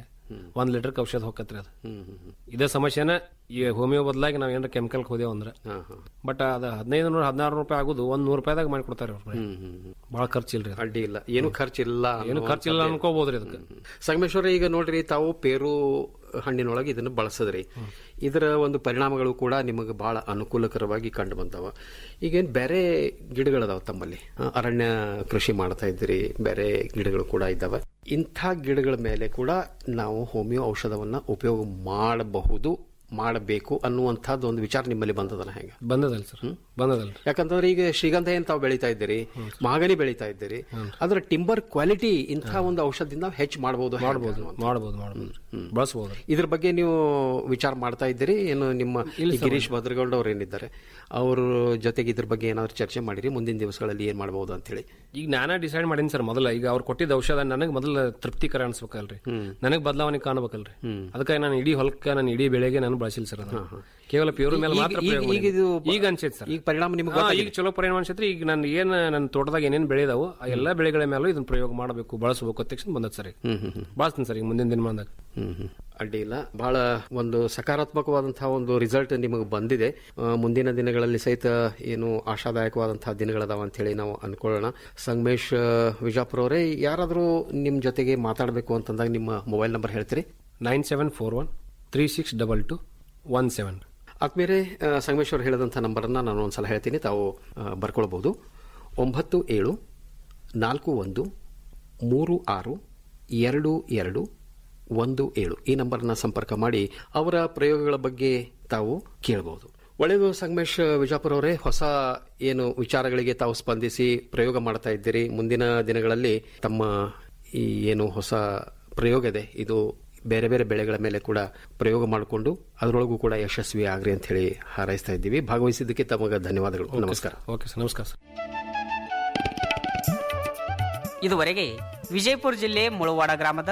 ಒಂದ್ ಲೀಟರ್ ಔಷಧ ಹೋಗತ್ರಿ ಅದು ಇದೇ ಸಮಸ್ಯೆನ ಈ ಹೋಮಿಯೋ ಬದಲಾಗಿ ನಾವ್ ಏನಾರ ಕೆಮಿಕಲ್ ಹೋದೇವ್ ಅಂದ್ರೆ ಬಟ್ ಅದ ಹದಿನೈದು ನೂರ ಹದಿನಾರು ರೂಪಾಯಿ ಆಗುದು ಒಂದ್ ನೂರು ರೂಪಾಯಿದಾಗ ಮಾಡಿ ಕೊಡ್ತಾರೆ ಅವ್ರು ಭಾಳ ಖರ್ಚಿಲ್ರಿ ಅದು. ಅಡ್ಡಿ ಇಲ್ಲ ಏನು ಖರ್ಚಿಲ್ಲ ಏನು ಖರ್ಚಿಲ್ಲ ಅನ್ಕೋಬಹುದ್ರಿ ಅದಕ್ಕೆ ಸಂಗಮೇಶ್ವರ ಈಗ ನೋಡ್ರಿ ತಾವು ಪೇರು ಹಣ್ಣಿನೊಳಗೆ ಇದನ್ನು ಬಳಸದ್ರಿ ಇದರ ಒಂದು ಪರಿಣಾಮಗಳು ಕೂಡ ನಿಮಗೆ ಬಹಳ ಅನುಕೂಲಕರವಾಗಿ ಕಂಡು ಬಂದವ ಈಗೇನ್ ಬೇರೆ ಗಿಡಗಳದಾವ ತಮ್ಮಲ್ಲಿ ಆ, ಅರಣ್ಯ ಕೃಷಿ ಮಾಡ್ತಾ ಇದ್ದೀರಿ ಬೇರೆ ಗಿಡಗಳು ಕೂಡ ಇದ್ದಾವೆ ಇಂಥ ಗಿಡಗಳ ಮೇಲೆ ಕೂಡ ನಾವು ಹೋಮಿಯೋ ಔಷಧವನ್ನ ಉಪಯೋಗ ಮಾಡಬಹುದು ಮಾಡಬೇಕು ಅನ್ನುವಂಥದ್ದು ಒಂದು ವಿಚಾರ ನಿಮ್ಮಲ್ಲಿ ಬಂದದಲ್ಲ ಹೆಂಗ ಬಂದದಲ್ಲ ಸರ್ ಬಂದದಲ್ಲ ಯಾಕಂತಂದ್ರೆ ಈಗ ಶ್ರೀಗಂಧ ಏನ್ ತಾವು ಬೆಳೀತಾ ಇದ್ದೀರಿ ಮಹಾಗನಿ ಬೆಳೀತಾ ಇದ್ದೀರಿ ಅದರ ಟಿಂಬರ್ ಕ್ವಾಲಿಟಿ ಇಂಥ ಒಂದು ಔಷಧದಿಂದ ನಾವು ಹೆಚ್ಚು ಮಾಡಬಹುದು ಮಾಡ್ಬೋದು ಮಾಡ್ಬೋದು ಮಾಡ್ಬೋದು ಬಳಸ್ಬೋದು ಇದ್ರ ಬಗ್ಗೆ ನೀವು ವಿಚಾರ ಮಾಡ್ತಾ ಇದ್ದೀರಿ ಏನು ನಿಮ್ಮ ಈ ಗಿರೀಶ್ ಭದ್ರಗೌಡ ಅವ್ರು ಏನಿದ್ದಾರೆ ಅವ್ರ ಜೊತೆಗೆ ಇದ್ರ ಬಗ್ಗೆ ಏನಾದ್ರು ಚರ್ಚೆ ಮಾಡಿರಿ ಮುಂದಿನ ದಿವಸಗಳಲ್ಲಿ ಏನ್ ಮಾಡಬಹುದು ಅಂತ ಹೇಳಿ ಈಗ ನಾನಾ ಡಿಸೈಡ್ ಮಾಡೀನಿ ಸರ್ ಮೊದಲ ಈಗ ಅವ್ರು ಕೊಟ್ಟಿದ್ದ ಔಷಧ ನನಗೆ ಮೊದಲ ತೃಪ್ತಿಕರ ಅನ್ಸ್ಬೇಕಲ್ರಿ ನನಗೆ ಬದಲಾವಣೆ ಕಾಣಬೇಕಲ್ರಿ ಅದಕ್ಕಾಗಿ ನಾನು ಇಡೀ ಹೊಲಕ್ಕೆ ನಾನು ಇಡೀ ಬೆಳೆಗೆ ನಾನು ಬಳಸಿಲ್ಲ ಸರ್ ಅದನ್ನ. ಕೇವಲ ಪ್ಯೂರ್ ಮೇಲೆ ಈಗ- ಮಾತ್ರ ಈಗ- ಪ್ರಯೋಗ ಈಗ ಇದು ಮಾಡೀನಿ. ಈಗ ಅನ್ಸೈತೆ ಸರ್ ಈಗ ಪರಿಣಾಮ ನಿಮ್ಗೆ ಹಾ, ಗೊತ್ತಾಗಿದೆ. ಈಗ ಚಲೋ ಪರಿಣಾಮ ಅನ್ಸೈತ್ರಿ ಈಗ ನಾನು ಏನ್ ನನ್ನ ತೋಟದಾಗ ಏನೇನ್ ಬೆಳೆದಾವು ಆ ಎಲ್ಲಾ ಬೆಳೆಗಳ ಮೇಲೂ ಇದನ್ನ ಪ್ರಯೋಗ ಮಾಡಬೇಕು ಬಳಸಬೇಕು ಅಂತ ತಕ್ಷಣ ಬಂದದ್ ಸರ್ ಈಗ ಬಳಸ್ತೀನಿ ಸರ್ ಈಗ ಮುಂದಿನ ದಿನಮಾನದಾಗ ಹ್ಮ್ ಹ್ಮ್. ಅಡ್ಡಿ ಇಲ್ಲ ಬಹಳ ಒಂದು ಸಕಾರಾತ್ಮಕವಾದಂತಹ ಒಂದು ರಿಸಲ್ಟ್ ನಿಮಗೆ ಬಂದಿದೆ ಆ, ಮುಂದಿನ ದಿನಗಳಲ್ಲಿ ಸಹಿತ ಏನು ಆಶಾದಾಯಕವಾದಂತಹ ದಿನಗಳದಾವ ಅಂತ ಹೇಳಿ ನಾವು ಅನ್ಕೊಳ್ಳೋಣ ಸಂಗಮೇಶ್ ಆ, ವಿಜಾಪುರ ಅವರೇ ಯಾರಾದರೂ ನಿಮ್ಮ ಜೊತೆಗೆ ಮಾತಾಡಬೇಕು ಅಂತಂದಾಗ ನಿಮ್ಮ ಮೊಬೈಲ್ ನಂಬರ್ ಹೇಳ್ತೀರಿ nine seven four one three six double two one seven ಆದ್ಮೇಲೆ ಆ, ಸಂಗಮೇಶ್ ಅವರು ಹೇಳಿದಂಥ ನಂಬರನ್ನು ನಾನು ಒಂದ್ಸಲ ಹೇಳ್ತೀನಿ ತಾವು ಆ, ಬರ್ಕೊಳ್ಬಹುದು ಒಂಬತ್ತು ಏಳು ನಾಲ್ಕು ಒಂದು ಮೂರು ಆರು ಎರಡು ಎರಡು ಒಂದು ಏಳು ಈ ನಂಬರ್ನ ಸಂಪರ್ಕ ಮಾಡಿ ಅವರ ಪ್ರಯೋಗಗಳ ಬಗ್ಗೆ ತಾವು ಕೇಳಬಹುದು ಒಳ್ಳೆಯದು ಸಂಗಮೇಶ್ ವಿಜಾಪುರ ಅವರೇ ಹೊಸ ಏನು ವಿಚಾರಗಳಿಗೆ ತಾವು ಸ್ಪಂದಿಸಿ ಪ್ರಯೋಗ ಮಾಡ್ತಾ ಇದ್ದೀರಿ ಮುಂದಿನ ದಿನಗಳಲ್ಲಿ ತಮ್ಮ ಈ ಏನು ಹೊಸ ಪ್ರಯೋಗ ಇದೆ ಇದು ಬೇರೆ ಬೇರೆ ಬೆಳೆಗಳ ಮೇಲೆ ಕೂಡ ಪ್ರಯೋಗ ಮಾಡಿಕೊಂಡು ಅದರೊಳಗೂ ಕೂಡ ಯಶಸ್ವಿ ಆಗ್ರಿ ಅಂತ ಹೇಳಿ ಹಾರೈಸ್ತಾ ಇದ್ದೀವಿ ಭಾಗವಹಿಸಿದ್ದಕ್ಕೆ ತಮಗೆ ಧನ್ಯವಾದಗಳು ನಮಸ್ಕಾರ ಓಕೆ ಸರ್ ನಮಸ್ಕಾರ ಸರ್ ಇದುವರೆಗೆ ವಿಜಯಪುರ ಜಿಲ್ಲೆ ಮುಳವಾಡ ಗ್ರಾಮದ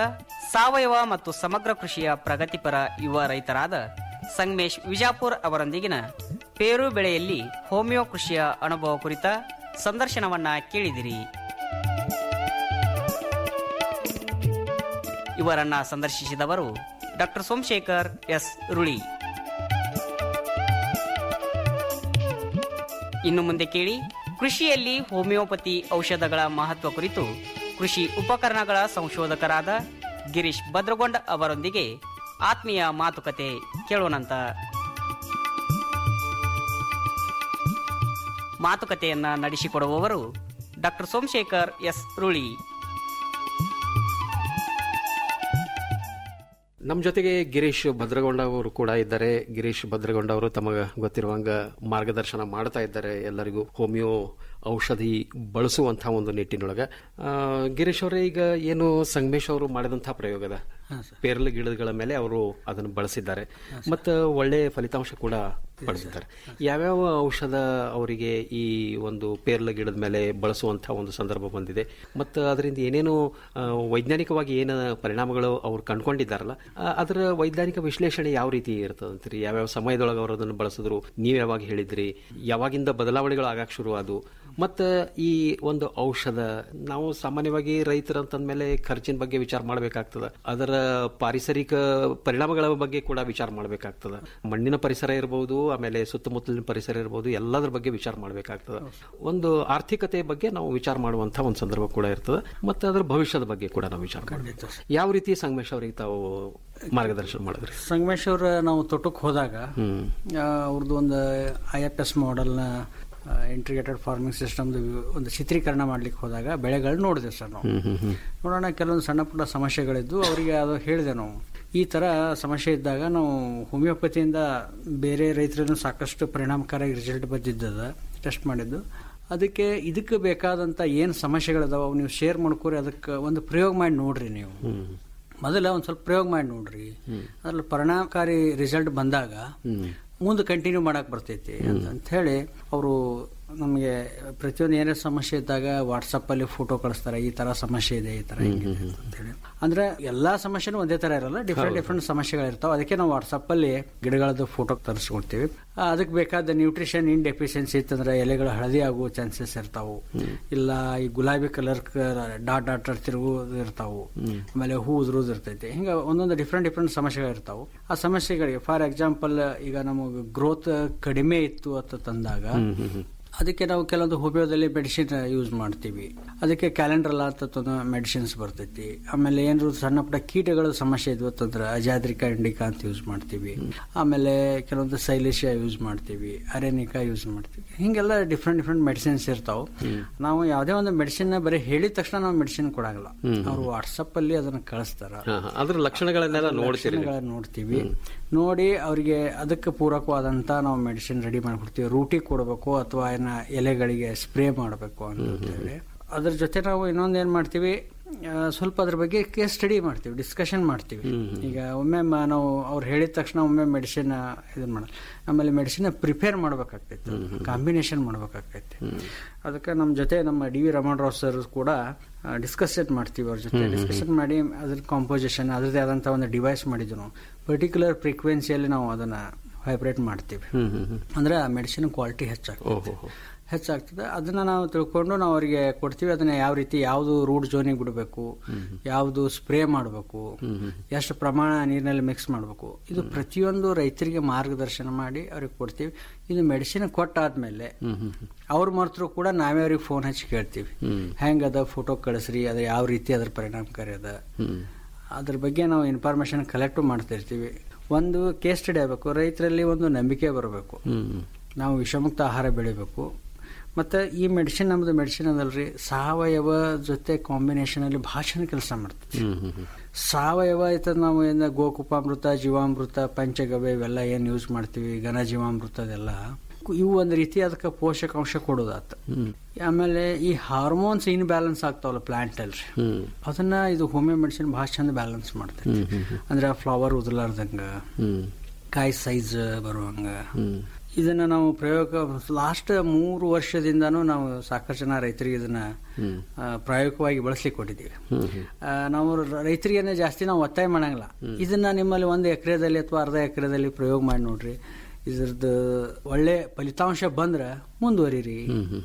ಸಾವಯವ ಮತ್ತು ಸಮಗ್ರ ಕೃಷಿಯ ಪ್ರಗತಿಪರ ಯುವ ರೈತರಾದ ಸಂಗಮೇಶ್ ವಿಜಾಪುರ್ ಅವರೊಂದಿಗಿನ ಪೇರು ಬೆಳೆಯಲ್ಲಿ ಹೋಮಿಯೋ ಕೃಷಿಯ ಅನುಭವ ಕುರಿತ ಸಂದರ್ಶನವನ್ನ ಕೇಳಿದಿರಿ ಇವರನ್ನ ಸಂದರ್ಶಿಸಿದವರು ಡಾಕ್ಟರ್ ಸೋಮಶೇಖರ್ ಎಸ್ ರುಳಿ ಇನ್ನು ಮುಂದೆ ಕೇಳಿ ಕೃಷಿಯಲ್ಲಿ ಹೋಮಿಯೋಪತಿ ಔಷಧಗಳ ಮಹತ್ವ ಕುರಿತು ಕೃಷಿ ಉಪಕರಣಗಳ ಸಂಶೋಧಕರಾದ ಗಿರೀಶ್ ಭದ್ರಗೊಂಡ ಅವರೊಂದಿಗೆ ಆತ್ಮೀಯ ಮಾತುಕತೆ ಕೇಳೋಣಂತ ಮಾತುಕತೆಯನ್ನ ನಡೆಸಿಕೊಡುವವರು ಡಾಕ್ಟರ್ ಸೋಮಶೇಖರ್ ಎಸ್ ರುಳಿ ನಮ್ಮ ಜೊತೆಗೆ ಗಿರೀಶ್ ಭದ್ರಗೊಂಡ ಅವರು ಕೂಡ ಇದ್ದಾರೆ ಗಿರೀಶ್ ಭದ್ರಗೊಂಡ ಅವರು ತಮಗೆ ಗೊತ್ತಿರುವಂಗ ಮಾರ್ಗದರ್ಶನ ಮಾಡ್ತಾ ಇದ್ದಾರೆ ಎಲ್ಲರಿಗೂ ಹೋಮಿಯೋ ಔಷಧಿ ಬಳಸುವಂತಹ ಒಂದು ನಿಟ್ಟಿನೊಳಗ ಆ, ಗಿರೀಶ್ ಅವರೇ ಈಗ ಏನು ಸಂಗಮೇಶ್ ಅವರು ಮಾಡಿದಂತಹ ಪ್ರಯೋಗದ ಪೇರಲ ಗಿಡಗಳ ಮೇಲೆ ಅವರು ಅದನ್ನು ಬಳಸಿದ್ದಾರೆ ಮತ್ತು ಒಳ್ಳೆ ಫಲಿತಾಂಶ ಕೂಡ ಪಡೆದಿದ್ದಾರೆ ಯಾವ್ಯಾವ ಔಷಧ ಅವರಿಗೆ ಈ ಒಂದು ಪೇರ್ಲ ಗಿಡದ ಮೇಲೆ ಬಳಸುವಂತಹ ಒಂದು ಸಂದರ್ಭ ಬಂದಿದೆ ಮತ್ತು ಅದರಿಂದ ಏನೇನು ಆ, ವೈಜ್ಞಾನಿಕವಾಗಿ ಏನು ಪರಿಣಾಮಗಳು ಅವ್ರು ಕಂಡುಕೊಂಡಿದ್ದಾರಲ್ಲ ಆ, ಅದರ ವೈಜ್ಞಾನಿಕ ವಿಶ್ಲೇಷಣೆ ಯಾವ ರೀತಿ ಇರ್ತದೆ ಅಂತೀರಿ ಯಾವ್ಯಾವ ಸಮಯದೊಳಗೆ ಅವರು ಅದನ್ನು ಬಳಸಿದ್ರು ನೀವು ಯಾವಾಗ ಹೇಳಿದ್ರಿ ಯಾವಾಗಿಂದ ಬದಲಾವಣೆಗಳು ಆಗಕ್ಕೆ ಶುರು ಆದವು ಮತ್ತು ಈ ಒಂದು ಔಷಧ ನಾವು ಸಾಮಾನ್ಯವಾಗಿ ರೈತರು ಅಂತಂದ್ಮೇಲೆ ಖರ್ಚಿನ ಬಗ್ಗೆ ವಿಚಾರ ಮಾಡಬೇಕಾಗ್ತದ ಅದರ ಪಾರಿಸರಿಕ ಪರಿಣಾಮಗಳ ಬಗ್ಗೆ ಕೂಡ ವಿಚಾರ ಮಾಡಬೇಕಾಗ್ತದ ಮಣ್ಣಿನ ಪರಿಸರ ಇರಬಹುದು ಆಮೇಲೆ ಸುತ್ತಮುತ್ತಲಿನ ಪರಿಸರ ಇರಬಹುದು ಎಲ್ಲದರ ಬಗ್ಗೆ ವಿಚಾರ ಮಾಡಬೇಕಾಗ್ತದ ಒಂದು ಆರ್ಥಿಕತೆ ಬಗ್ಗೆ ನಾವು ವಿಚಾರ ಮಾಡುವಂತ ಒಂದು ಸಂದರ್ಭ ಕೂಡ ಇರ್ತದೆ ಮತ್ತೆ ಅದರ ಭವಿಷ್ಯದ ಬಗ್ಗೆ ಕೂಡ ನಾವು ವಿಚಾರ ಮಾಡಬೇಕು ಯಾವ ರೀತಿ ಸಂಗಮೇಶ್ ಅವರಿಗೆ ತಾವು ಮಾರ್ಗದರ್ಶನ ಮಾಡಿದ್ರಿ ಸಂಗಮೇಶ್ ಅವ್ರ ನಾವು ತೋಟಕ್ಕೆ ಹೋದಾಗ ಹ್ಮ್ ಆ, ಅವ್ರದ್ದು ಒಂದು ಐ ಎಫ್ ಎಸ್ ಮಾಡೆಲ್ನ ಇಂಟಿಗ್ರೇಟೆಡ್ ಫಾರ್ಮಿಂಗ್ ಸಿಸ್ಟಮ್ದು ಒಂದು ಚಿತ್ರೀಕರಣ ಮಾಡ್ಲಿಕ್ಕೆ ಹೋದಾಗ ಬೆಳೆಗಳು ನೋಡಿದೆ ಸರ್ ನಾವು ಹ್ಮ್ ಹ್ಮ್ ಹ್ಮ್ ನೋಡೋಣ ಕೆಲವೊಂದು ಸಣ್ಣ ಪುಟ್ಟ ಸಮಸ್ಯೆಗಳಿದ್ದು ಅವರಿಗೆ ಅದು ಹೇಳಿದೆ ನಾವು ಈ ಥರ ಸಮಸ್ಯೆ ಇದ್ದಾಗ ನಾವು ಹೋಮಿಯೋಪತಿಯಿಂದ ಬೇರೆ ರೈತರನ್ನು ಸಾಕಷ್ಟು ಪರಿಣಾಮಕಾರಿ ರಿಸಲ್ಟ್ ಬಂದಿದ್ದದ ಟೆಸ್ಟ್ ಮಾಡಿದ್ದು ಅದಕ್ಕೆ ಇದಕ್ಕೆ ಬೇಕಾದಂಥ ಏನು ಸಮಸ್ಯೆಗಳಿದಾವೆ ಅವು ನೀವು ಶೇರ್ ಮಾಡ್ಕೊರಿ ಅದಕ್ಕೆ ಒಂದು ಪ್ರಯೋಗ ಮಾಡಿ ನೋಡ್ರಿ ನೀವು ಮೊದಲ ಒಂದು ಸ್ವಲ್ಪ ಪ್ರಯೋಗ ಮಾಡಿ ನೋಡ್ರಿ ಅದ್ರಲ್ಲಿ ಪರಿಣಾಮಕಾರಿ ರಿಸಲ್ಟ್ ಬಂದಾಗ ಮುಂದೆ ಕಂಟಿನ್ಯೂ ಮಾಡಕ್ ಬರ್ತೈತಿ ಅಂತ ಅಂತ ಹೇಳಿ ಅವರು ನಮಗೆ ಪ್ರತಿಯೊಂದು ಏನೇ ಸಮಸ್ಯೆ ಇದ್ದಾಗ ವಾಟ್ಸಪ್ ಅಲ್ಲಿ ಫೋಟೋ ಕಳಿಸ್ತಾರೆ ಈ ತರ ಸಮಸ್ಯೆ ಇದೆ ಈ ತರ ಹಿಂಗಿದೆ ಅಂತ ಹೇಳಿ ಅಂದ್ರೆ ಎಲ್ಲಾ ಸಮಸ್ಯೆನೂ ಒಂದೇ ತರ ಇರಲ್ಲ ಡಿಫ್ರೆಂಟ್ ಡಿಫ್ರೆಂಟ್ ಸಮಸ್ಯೆಗಳಿರ್ತಾವೆ ಅದಕ್ಕೆ ನಾವು ವಾಟ್ಸಪ್ ಅಲ್ಲಿ ಗಿಡಗಳದ್ದು ಫೋಟೋ ತರಿಸ್ಕೊಡ್ತೀವಿ ಆ, ಅದಕ್ಕೆ ಬೇಕಾದ ನ್ಯೂಟ್ರಿಷನ್ ಇನ್ ಡೆಫಿಷಿಯನ್ಸಿ ಇತ್ತಂದ್ರೆ ಎಲೆಗಳು ಹಳದಿ ಆಗುವ ಚಾನ್ಸಸ್ ಇರ್ತಾವು ಇಲ್ಲ ಈ ಗುಲಾಬಿ ಕಲರ್ ಡಾಟ್ ಡಾಟ್ ತಿರುಗುವುದು ಇರ್ತಾವು ಆಮೇಲೆ ಹೂ ಉದುರೋದು ಇರ್ತೈತಿ ಹಿಂಗ ಒಂದೊಂದು ಡಿಫ್ರೆಂಟ್ ಡಿಫ್ರೆಂಟ್ ಸಮಸ್ಯೆಗಳು ಇರ್ತಾವು ಆ ಸಮಸ್ಯೆಗಳಿಗೆ ಫಾರ್ ಎಕ್ಸಾಂಪಲ್ ಈಗ ನಮಗೆ ಗ್ರೋತ್ ಕಡಿಮೆ ಇತ್ತು ಅಂತ ತಂದಾಗ ಅದಕ್ಕೆ ನಾವು ಕೆಲವೊಂದು ಹೋಮಿಯೋದಲ್ಲಿ ಮೆಡಿಸಿನ್ ಯೂಸ್ ಮಾಡ್ತೀವಿ ಅದಕ್ಕೆ ಕ್ಯಾಲೆಂಡ್ರಲ್ಲ ಅಂತ ಮೆಡಿಸಿನ್ಸ್ ಬರ್ತೈತಿ ಆಮೇಲೆ ಏನಾದ್ರು ಸಣ್ಣ ಪುಟ್ಟ ಕೀಟಗಳ ಸಮಸ್ಯೆ ಇದ್ವು ಅಂತಂದ್ರೆ ಅಜಾದ್ರಿಕಾ ಇಂಡಿಕಾ ಅಂತ ಯೂಸ್ ಮಾಡ್ತೀವಿ ಆಮೇಲೆ ಕೆಲವೊಂದು ಸೈಲಿಶಿಯಾ ಯೂಸ್ ಮಾಡ್ತೀವಿ ಅರೆನಿಕಾ ಯೂಸ್ ಮಾಡ್ತೀವಿ ಹಿಂಗೆಲ್ಲ ಡಿಫ್ರೆಂಟ್ ಡಿಫ್ರೆಂಟ್ ಮೆಡಿಸಿನ್ಸ್ ಇರ್ತಾವೆ ನಾವು ಯಾವುದೇ ಒಂದು ಮೆಡಿಸಿನ್ ಬರೀ ಹೇಳಿದ ತಕ್ಷಣ ನಾವು ಮೆಡಿಸಿನ್ ಕೊಡಂಗಿಲ್ಲ ಅವ್ರು ವಾಟ್ಸಪ್ ಅಲ್ಲಿ ಅದನ್ನ ಕಳಿಸ್ತಾರ ಹಾ, ಹಾ. ಅದ್ರ ಲಕ್ಷಣಗಳನ್ನೆಲ್ಲ ನೋಡ್ತೀರಿ ನೀವು. ಲಕ್ಷಣಗಳನ್ನ ನೋಡ್ತೀವಿ ನೋಡಿ ಅವರಿಗೆ ಅದಕ್ಕೆ ಪೂರಕವಾದಂತ ನಾವು ಮೆಡಿಸಿನ್ ರೆಡಿ ಮಾಡಿಕೊಡ್ತೀವಿ ರೂಟಿಗೆ ಕೊಡಬೇಕು ಅಥವಾ ಏನ ಎಲೆಗಳಿಗೆ ಸ್ಪ್ರೇ ಮಾಡಬೇಕು ಅಂತ ಹೇಳಿ ಅದ್ರ ಜೊತೆ ನಾವು ಇನ್ನೊಂದು ಏನ್ ಮಾಡ್ತೀವಿ ಆ, ಸ್ವಲ್ಪ ಅದ್ರ ಬಗ್ಗೆ ಕೇಸ್ ಸ್ಟಡಿ ಮಾಡ್ತೀವಿ ಡಿಸ್ಕಷನ್ ಮಾಡ್ತೀವಿ ಈಗ ಒಮ್ಮೆ ಮ- ನಾವು ಅವ್ರು ಹೇಳಿದ ತಕ್ಷಣ ಒಮ್ಮೆ ಮೆಡಿಸಿನ್ ಇದನ್ನ ಮಾಡ ಆಮೇಲೆ ಮೆಡಿಸಿನ್ ಪ್ರಿಪೇರ್ ಮಾಡ್ಬೇಕಾಗ್ತೈತೆ ಕಾಂಬಿನೇಷನ್ ಮಾಡ್ಬೇಕಾಗ್ತೈತೆ ಅದಕ್ಕೆ ನಮ್ಮ ಜೊತೆ ನಮ್ಮ ಡಿ ವಿ ರಮಣರಾವ್ ಸರ್ ಕೂಡ ಡಿಸ್ಕಷನ್ ಮಾಡ್ತೀವಿ ಅವ್ರ ಜೊತೆ ಡಿಸ್ಕಷನ್ ಮಾಡಿ ಅದ್ರ ಕಾಂಪೋಸಿಷನ್ ಅದರದೇ ಆದಂಥ ಒಂದು ಡಿವೈಸ್ ಮಾಡಿದ್ವಿ ನಾವು ಪರ್ಟಿಕ್ಯುಲರ್ ಫ್ರೀಕ್ವೆನ್ಸಿಯಲ್ಲಿ ನಾವು ಅದನ್ನ ವೈಬ್ರೇಟ್ ಮಾಡ್ತೀವಿ ಹ್ಮ್ ಹ್ಮ್ ಹ್ಮ್ ಅಂದ್ರೆ ಆ ಮೆಡಿಸಿನ್ ಕ್ವಾಲಿಟಿ ಹೆಚ್ಚಾಗ್ತದೆ ಓಹೋ ಹೋ. ಹೆಚ್ಚಾಗ್ತದೆ ಅದನ್ನ ನಾವು ತಿಳ್ಕೊಂಡು ನಾವು ಅವರಿಗೆ ಕೊಡ್ತೀವಿ ಅದನ್ನ ಯಾವ ರೀತಿ ಯಾವುದು ರೂಟ್ ಜೋನಿಗೆ ಬಿಡಬೇಕು ಯಾವುದು ಸ್ಪ್ರೇ ಮಾಡಬೇಕು ಎಷ್ಟು ಪ್ರಮಾಣ ನೀರಿನಲ್ಲಿ ಮಿಕ್ಸ್ ಮಾಡಬೇಕು ಇದು ಪ್ರತಿಯೊಂದು ರೈತರಿಗೆ ಮಾರ್ಗದರ್ಶನ ಮಾಡಿ ಅವ್ರಿಗೆ ಕೊಡ್ತೀವಿ ಇದು ಮೆಡಿಸಿನ್ ಕೊಟ್ಟಾದ್ಮೇಲೆ ಅವ್ರ ಮರ್ತರು ಕೂಡ ನಾವೇ ಅವ್ರಿಗೆ ಫೋನ್ ಹಚ್ಚಿ ಕೇಳ್ತೀವಿ ಹೆಂಗದ ಫೋಟೋ ಕಳಿಸ್ರಿ ಅದು ಯಾವ ರೀತಿ ಅದ್ರ ಪರಿಣಾಮಕಾರಿ ಅದ ಅದ್ರ ಬಗ್ಗೆ ನಾವು ಇನ್ಫಾರ್ಮೇಶನ್ ಕಲೆಕ್ಟ್ ಮಾಡ್ತಾ ಇರ್ತೀವಿ ಒಂದು ಕೇಸ್ ಸ್ಟಡಿ ಆಗಬೇಕು ರೈತರಲ್ಲಿ ಒಂದು ನಂಬಿಕೆ ಬರಬೇಕು ಹ್ಮ್ ನಾವು ವಿಷಮುಕ್ತ ಆಹಾರ ಬೆಳಿಬೇಕು ಮತ್ತೆ ಈ ಮೆಡಿಸಿನ್ ನಮ್ದು ಮೆಡಿಸಿನ್ ಅದಲ್ರಿ ಸಾವಯವ ಜೊತೆ ಕಾಂಬಿನೇಷನ್ ಅಲ್ಲಿ ಭಾಳ ಚಂದ ಕೆಲಸ ಮಾಡ್ತದೆ ಹ್ಮ್ ಹ್ಮ್ ಹ್ಮ್ ಸಾವಯವ ಆಯ್ತದ ನಾವು ಏನ ಗೋಕುಪಾಮೃತ ಜೀವಾಮೃತ ಪಂಚಗವ್ಯ ಇವೆಲ್ಲ ಏನ್ ಯೂಸ್ ಮಾಡ್ತೀವಿ ಘನ ಜೀವಾಮೃತ ಅದೆಲ್ಲ ಇವು ಒಂದ್ ರೀತಿ ಅದಕ್ಕೆ ಪೋಷಕಾಂಶ ಕೊಡೋದಾತ ಆಮೇಲೆ ಈ ಹಾರ್ಮೋನ್ಸ್ ಇನ್ ಬ್ಯಾಲೆನ್ಸ್ ಆಗ್ತಾವಲ್ಲ ಪ್ಲಾಂಟ್ ಅಲ್ರಿ ಹ್ಮ್ ಅದನ್ನ ಇದು ಹೋಮಿಯೋ ಮೆಡಿಸಿನ್ ಭಾಳ ಚಂದ ಬ್ಯಾಲೆನ್ಸ್ ಮಾಡ್ತೈತಿ ಅಂದ್ರೆ ಫ್ಲವರ್ ಉದಲಾರ್ದಂಗ ಹ್ಮ್ ಕಾಯಿ ಸೈಜ್ ಬರುವಂಗ ಇದನ್ನ ನಾವು ಪ್ರಯೋಗ ಲಾಸ್ಟ್ ಮೂರು ವರ್ಷದಿಂದನೂ ನಾವು ಸಾಕಷ್ಟು ಜನ ರೈತರಿಗೆ ಇದನ್ನ ಆ, ಪ್ರಾಯೋಗಿಕವಾಗಿ ಬಳಸ್ಲಿಕ್ಕೆ ಕೊಟ್ಟಿದ್ದೀವಿ ಆ, ನಾವು ರ- ರೈತರಿಗೇನೆ ಜಾಸ್ತಿ ನಾವು ಒತ್ತಾಯ ಮಾಡಂಗಿಲ್ಲ ಇದನ್ನ ನಿಮ್ಮಲ್ಲಿ ಒಂದು ಎಕರೆದಲ್ಲಿ ಅಥವಾ ಅರ್ಧ ಎಕರೆದಲ್ಲಿ ಪ್ರಯೋಗ ಮಾಡಿ ನೋಡ್ರಿ ಇದ್ರದ್ದು ಒಳ್ಳೆ ಫಲಿತಾಂಶ ಬಂದ್ರ ಮುಂದುವರಿರಿ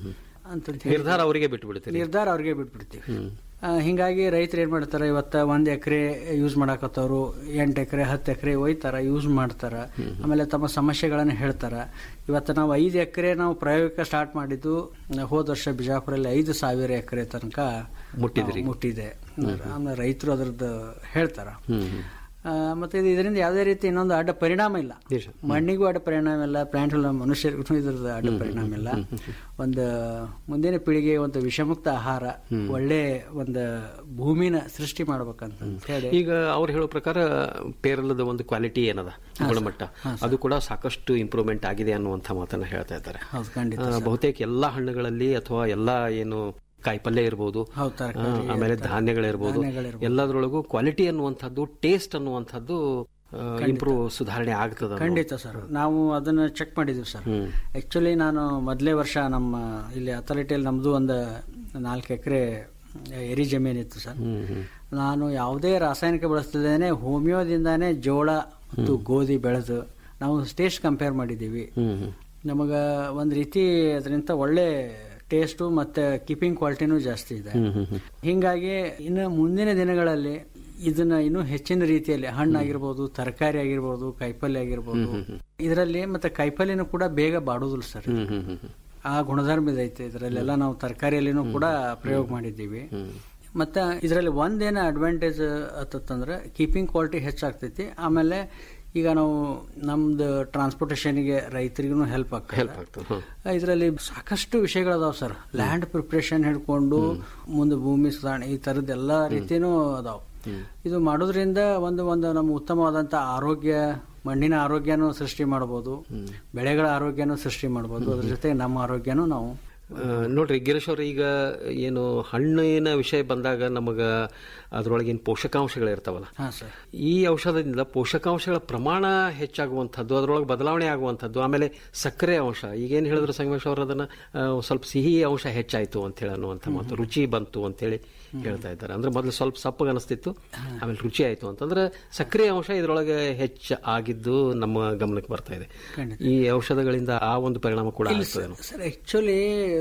ಅಂತ ಹೇಳಿ ನಿರ್ಧಾರ ಅವರಿಗೆ ಬಿಟ್ಟು ಬಿಡ್ತೀರಿ ನಿರ್ಧಾರ ಅವ್ರಿಗೆ ಬಿಟ್ಬಿಡ್ತೀವಿ ಆ, ಹಿಂಗಾಗಿ ರೈತರು ಏನ್ ಮಾಡ್ತಾರ ಇವತ್ತ ಒಂದ್ ಎಕರೆ ಯೂಸ್ ಮಾಡಾಕತ್ತವ್ರು ಎಂಟು ಎಕರೆ ಹತ್ತು ಎಕರೆ ಒಯ್ತಾರ ಯೂಸ್ ಮಾಡ್ತಾರ ಆಮೇಲೆ ತಮ್ಮ ಸಮಸ್ಯೆಗಳನ್ನ ಹೇಳ್ತಾರ ಇವತ್ತು ನಾವು ಐದು ಎಕರೆ ನಾವು ಪ್ರಾಯೋಗಿಕ ಸ್ಟಾರ್ಟ್ ಮಾಡಿದ್ದು ಹೋದ ವರ್ಷ ಬಿಜಾಪುರಲ್ಲಿ ಐದು ಸಾವಿರ ಎಕರೆ ತನಕ ಮುಟ್ಟಿದ್ರಿ. ನಾವು ಮುಟ್ಟಿದೆ ಆಮೇಲೆ ರೈತರು ಅದ್ರದ್ದು ಹೇಳ್ತಾರ ಆ, ಮತ್ತೆ ಇದು ಇದರಿಂದ ಯಾವುದೇ ರೀತಿ ಇನ್ನೊಂದು ಅಡ್ಡ ಪರಿಣಾಮ ಇಲ್ಲ ಮಣ್ಣಿಗೂ ಅಡ್ಡ ಪರಿಣಾಮ ಇಲ್ಲ ಪ್ಲಾಂಟ್ ಮನುಷ್ಯರಿಗೂ ಇದ್ರದ್ದು ಅಡ್ಡ ಪರಿಣಾಮ ಇಲ್ಲ ಒಂದು ಮುಂದಿನ ಪೀಳಿಗೆ ಒಂದು ವಿಷಮುಕ್ತ ಆಹಾರ ಒಳ್ಳೆ ಒಂದು ಭೂಮಿನ ಸೃಷ್ಟಿ ಮಾಡ್ಬೇಕಂತ ಹೇಳಿ ಈಗ ಅವ್ರು ಹೇಳೋ ಪ್ರಕಾರ ಪೇರಲದ ಒಂದು ಕ್ವಾಲಿಟಿ ಏನದ ಗುಣಮಟ್ಟ ಅದು ಕೂಡ ಸಾಕಷ್ಟು ಇಂಪ್ರೂವ್ಮೆಂಟ್ ಆಗಿದೆ ಅನ್ನುವಂಥ ಮಾತನ್ನ ಹೇಳ್ತಾ ಇದ್ದಾರೆ ಹೌದು ಖಂಡಿತ ಆ, ಬಹುತೇಕ ಎಲ್ಲಾ ಹಣ್ಣುಗಳಲ್ಲಿ ಅಥವಾ ಎಲ್ಲಾ ಏನು ಕಾಯಿಪಲ್ಯ ಇರ್ಬೋದು ಹೌದು, ತರಕಾರಿ, ಆ, ಆಮೇಲೆ ಧಾನ್ಯಗಳಿರ್ಬೋದು ಧಾನ್ಯಗಳಿರ್ಬೋದು. ಎಲ್ಲದರೊಳಗೂ ಕ್ವಾಲಿಟಿ ಅನ್ನುವಂಥದ್ದು ಟೇಸ್ಟ್ ಅನ್ನುವಂಥದ್ದು ಇಂಪ್ರೂವ್ ಸುಧಾರಣೆ ಆಗ್ತದ ಅನ್ನೋ- ಖಂಡಿತ ಸರ್ ನಾವು ಅದನ್ನ ಚೆಕ್ ಮಾಡಿದ್ವಿ ಸರ್ ಆಕ್ಚುಲಿ ನಾನು ಮೊದಲೇ ವರ್ಷ ನಮ್ಮ ಇಲ್ಲಿ ಅಥಾರಿಟಿಯಲ್ಲಿ ನಮ್ದು ಒಂದು ನಾಲ್ಕು ಎಕರೆ ಎರಿ ಜಮೀನಿತ್ತು ಸರ್ ನಾನು ಯಾವುದೇ ರಾಸಾಯನಿಕ ಬಳಸ್ತಿದ್ದೇನೆ ಹೋಮಿಯೋದಿಂದಾನೇ ಜೋಳ ಮತ್ತು ಗೋಧಿ ಬೆಳೆದು ನಾವು ಟೇಸ್ಟ್ ಕಂಪೇರ್ ಮಾಡಿದ್ದೀವಿ ನಮಗ ಒಂದ್ ರೀತಿ ಅದರಿಂದ ಒಳ್ಳೆ ಟೇಸ್ಟು ಮತ್ತೆ ಕೀಪಿಂಗ್ ಕ್ವಾಲಿಟಿನೂ ಜಾಸ್ತಿ ಇದೆ ಹಿಂಗಾಗಿ ಇನ್ನು ಮುಂದಿನ ದಿನಗಳಲ್ಲಿ ಇದನ್ನ ಇನ್ನೂ ಹೆಚ್ಚಿನ ರೀತಿಯಲ್ಲಿ ಹಣ್ಣಾಗಿರ್ಬೋದು ತರಕಾರಿ ಆಗಿರ್ಬೋದು ಕಾಯಿಪಲ್ಯ ಆಗಿರ್ಬೋದು ಇದರಲ್ಲಿ ಮತ್ತೆ ಕಾಯಿಪಲ್ಯನೂ ಕೂಡ ಬೇಗ ಬಾಡೋದಿಲ್ಲ ಸರ್ ಹ್ಮ್, ಹ್ಮ್, ಹ್ಮ್, ಹ್ಮ್. ಆ ಗುಣಧರ್ಮ ಇದೈತೆ ಇದರಲ್ಲೆಲ್ಲ ನಾವು ತರಕಾರಿಯಲ್ಲಿನೂ ಕೂಡ ಪ್ರಯೋಗ ಮಾಡಿದ್ದೀವಿ ಮತ್ತೆ ಇದರಲ್ಲಿ ಒಂದೇನು ಅಡ್ವಾಂಟೇಜ್ ಆತಂದ್ರೆ ಕೀಪಿಂಗ್ ಕ್ವಾಲಿಟಿ ಹೆಚ್ಚಾಗ್ತೈತಿ ಆಮೇಲೆ ಈಗ ನಾವು ನಮ್ದು ಟ್ರಾನ್ಸ್ಪೋರ್ಟೇಷನ್ಗೆ ರೈತರಿಗೂ ಹೆಲ್ಪ್ ಆಗ್ತದೆ ಇದರಲ್ಲಿ ಸಾಕಷ್ಟು ವಿಷಯಗಳದಾವ್ ಸರ್ ಲ್ಯಾಂಡ್ ಪ್ರಿಪ್ರೇಷನ್ ಹಿಡ್ಕೊಂಡು ಮುಂದೆ ಭೂಮಿ ಸುಧಾರಣೆ ಈ ತರದ ಎಲ್ಲಾ ರೀತಿನೂ ಅದಾವ್ ಇದು ಮಾಡೋದ್ರಿಂದ ಒಂದು ಒಂದು ನಮ್ಮ ಉತ್ತಮವಾದಂತ ಆರೋಗ್ಯ ಮಣ್ಣಿನ ಆರೋಗ್ಯನೂ ಸೃಷ್ಟಿ ಮಾಡಬಹುದು ಬೆಳೆಗಳ ಆರೋಗ್ಯನೂ ಸೃಷ್ಟಿ ಮಾಡಬಹುದು ಅದ್ರ ಜೊತೆ ನಮ್ಮ ಆರೋಗ್ಯನೂ ನಾವು ಆ, ನೋಡ್ರಿ ಗಿರೀಶ್ ಅವ್ರ ಈಗ ಏನು ಹಣ್ಣಿನ ವಿಷಯ ಬಂದಾಗ ನಮಗ ಅದ್ರೊಳಗಿನ ಪೋಷಕಾಂಶಗಳು ಇರ್ತಾವಲ್ಲ ಹಾ ಸರ್ ಈ ಔಷಧದಿಂದ ಪೋಷಕಾಂಶಗಳ ಪ್ರಮಾಣ ಹೆಚ್ಚಾಗುವಂಥದ್ದು ಅದರೊಳಗೆ ಬದಲಾವಣೆ ಆಗುವಂಥದ್ದು ಆಮೇಲೆ ಸಕ್ಕರೆ ಅಂಶ ಈಗೇನು ಹೇಳಿದ್ರು ಸಂಗಮೇಶ್ ಅವರು ಅದನ್ನ ಆ, ಸ್ವಲ್ಪ ಸಿಹಿ ಅಂಶ ಹೆಚ್ಚಾಯ್ತು ಅಂತ ಹೇಳಿ ಅನ್ನುವಂಥ ಮಾತು ರುಚಿ ಬಂತು ಅಂತ ಹೇಳಿ ಹೇಳ್ತಾ ಇದ್ದಾರೆ ಅಂದ್ರೆ ಮೊದಲು ಸ್ವಲ್ಪ ಸಪ್ಪಗೆ ಅನಿಸ್ತಿತ್ತು ಆಮೇಲೆ ರುಚಿ ಆಯ್ತು ಅಂತಂದ್ರೆ ಸಕ್ಕರೆ ಅಂಶ ಇದರೊಳಗೆ ಹೆಚ್ಚು ಆಗಿದ್ದು ನಮ್ಮ ಗಮನಕ್ಕೆ ಬರ್ತಾ ಇದೆ ಖಂಡಿತ. ಈ ಔಷಧಗಳಿಂದ ಆ ಒಂದು ಪರಿಣಾಮ ಕೂಡ ಇಲ್ಲ ಆಗ್ತದೇನೋ ಸರ್ ಆಕ್ಚುಲಿ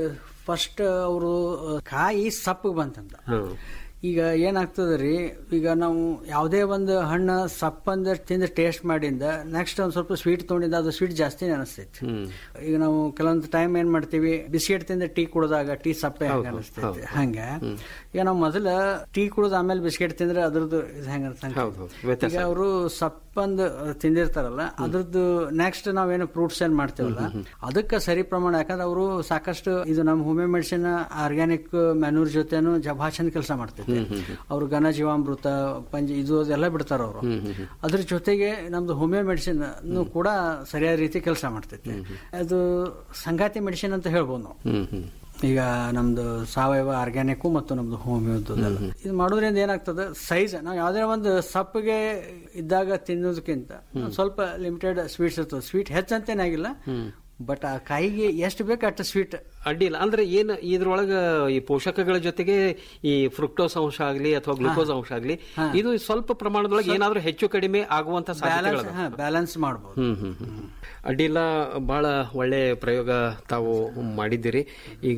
ಫಸ್ಟ್ ಅವರು ಕಾಯಿ ಸಪ್ಪಗೆ ಬಂತಂತ ಹ್ಮ್ ಈಗ ಏನಾಗ್ತದೆ ರೀ ಈಗ ನಾವು ಯಾವುದೇ ಒಂದು ಹಣ್ಣು ಸಪ್ಪಂದ ತಿಂದು ಟೇಸ್ಟ್ ಮಾಡಿಂದ ನೆಕ್ಸ್ಟ್ ಒಂದು ಸ್ವಲ್ಪ ಸ್ವೀಟ್ ತೊಗೊಂಡಿದ್ದ ಅದು ಸ್ವೀಟ್ ಜಾಸ್ತಿನೇ ಅನಿಸ್ತೈತಿ ಹ್ಮ್ ಈಗ ನಾವು ಕೆಲವೊಂದು ಟೈಮ್ ಏನ್ ಮಾಡ್ತೀವಿ ಬಿಸ್ಕೆಟ್ ತಿಂದ ಟೀ ಕುಡಿದಾಗ ಟೀ ಸಪ್ಪೆ ಹೆಂಗ ಹೌದು, ಅನಿಸ್ತೈತಿ ಹೌದು. ಹಂಗ ಈಗ ನಾವು ಮೊದಲ ಟೀ ಕುಡಿದ ಆಮೇಲೆ ಬಿಸ್ಕೆಟ್ ತಿಂದ್ರೆ ಅದ್ರದ್ದು ಇದು ಹೆಂಗ ಹೌದು, ಹೌದು. ವ್ಯತ್ಯಾಸ ಈಗ ಅವರು ಸಪ್ಪಂದ್ ತಿಂದಿರ್ತಾರಲ್ಲ ಅದ್ರದ್ದು ನೆಕ್ಸ್ಟ್ ನಾವೇನು ಫ್ರೂಟ್ಸ್ ಏನ್ ಮಾಡ್ತೇವಲ್ಲ ಅದಕ್ಕೆ ಸರಿ ಪ್ರಮಾಣ ಯಾಕಂದ್ರೆ ಅವರು ಸಾಕಷ್ಟು ಇದು ನಮ್ಮ ಹೋಮಿಯೋ ಮೆಡಿಸಿನ್ ಆರ್ಗ್ಯಾನಿಕ್ ಮ್ಯಾನ್ಯೂರ್ ಜೊತೆನು ಜ- ಭಾಳ ಚಂದ ಕೆಲಸ ಮಾಡ್ತೈತೆ ಅವ್ರು ಘನ ಜೀವಾಮೃತ ಪಂಚ ಇದು ಅದೆಲ್ಲ ಬಿಡ್ತಾರ ಅವರು ಅದ್ರ ಜೊತೆಗೆ ನಮ್ದು ಹೋಮಿಯೋ ಮೆಡಿಸಿನ್ ಕೂಡ ಸರಿಯಾದ ರೀತಿ ಕೆಲಸ ಮಾಡ್ತೈತೆ ಅದು ಸಂಗಾತಿ ಮೆಡಿಸಿನ್ ಅಂತ ಹೇಳ್ಬೋದು ನಾವು ಹ್ಮ್ ಹ್ಮ್ ಈಗ ನಮ್ದು ಸಾವಯವ ಆರ್ಗ್ಯಾನಿಕ್ ಮತ್ತು ನಮ್ದು ಹೋಮಿಯೋದು ಇದು ಮಾಡೋದ್ರಿಂದ ಏನಾಗ್ತದೆ ಸೈಜ್ ನಾವು ಯಾವ್ದೇ ಒಂದು ಸಪ್ಪಗೆ ಇದ್ದಾಗ ತಿನ್ನೋದಕ್ಕಿಂತ ಒಂದ್ ಸ್ವಲ್ಪ ಲಿಮಿಟೆಡ್ ಸ್ವೀಟ್ಸ್ ಇರ್ತದೆ ಸ್ವೀಟ್ ಹೆಚ್ಚಂತೇನಾಗಿಲ್ಲ ಬಟ್ ಆ ಕಾಯಿಗೆ ಎಷ್ಟು ಬೇಕು ಅಷ್ಟು ಸ್ವೀಟ್ ಅಡ್ಡಿಲ್ಲ ಅಂದ್ರೆ ಏನ್ ಇದ್ರೊಳಗ ಈ ಪೋಷಕಗಳ ಜೊತೆಗೆ ಈ ಫ್ರುಕ್ಟೋಸ್ ಅಂಶ ಆಗ್ಲಿ ಅಥವಾ ಗ್ಲೂಕೋಸ್ ಅಂಶ ಆಗ್ಲಿ ಇದು ಸ್ವಲ್ಪ ಪ್ರಮಾಣದೊಳಗೆ ಏನಾದ್ರೂ ಹೆಚ್ಚು ಕಡಿಮೆ ಆಗುವಂತ ಬ್ಯಾಲೆನ್ಸ್ ಸಾಧ್ಯತೆಗಳು ಬ್ಯಾಲೆನ್ಸ್ ಮಾಡ್ಬೋದು ಹ್ಮ್ ಹ್ಮ್ ಹ್ಮ್ ಅಡ್ಡಿಲ್ಲ ಬಹಳ ಒಳ್ಳೆ ಪ್ರಯೋಗ ತಾವು ಮಾಡಿದ್ದೀರಿ ಈಗ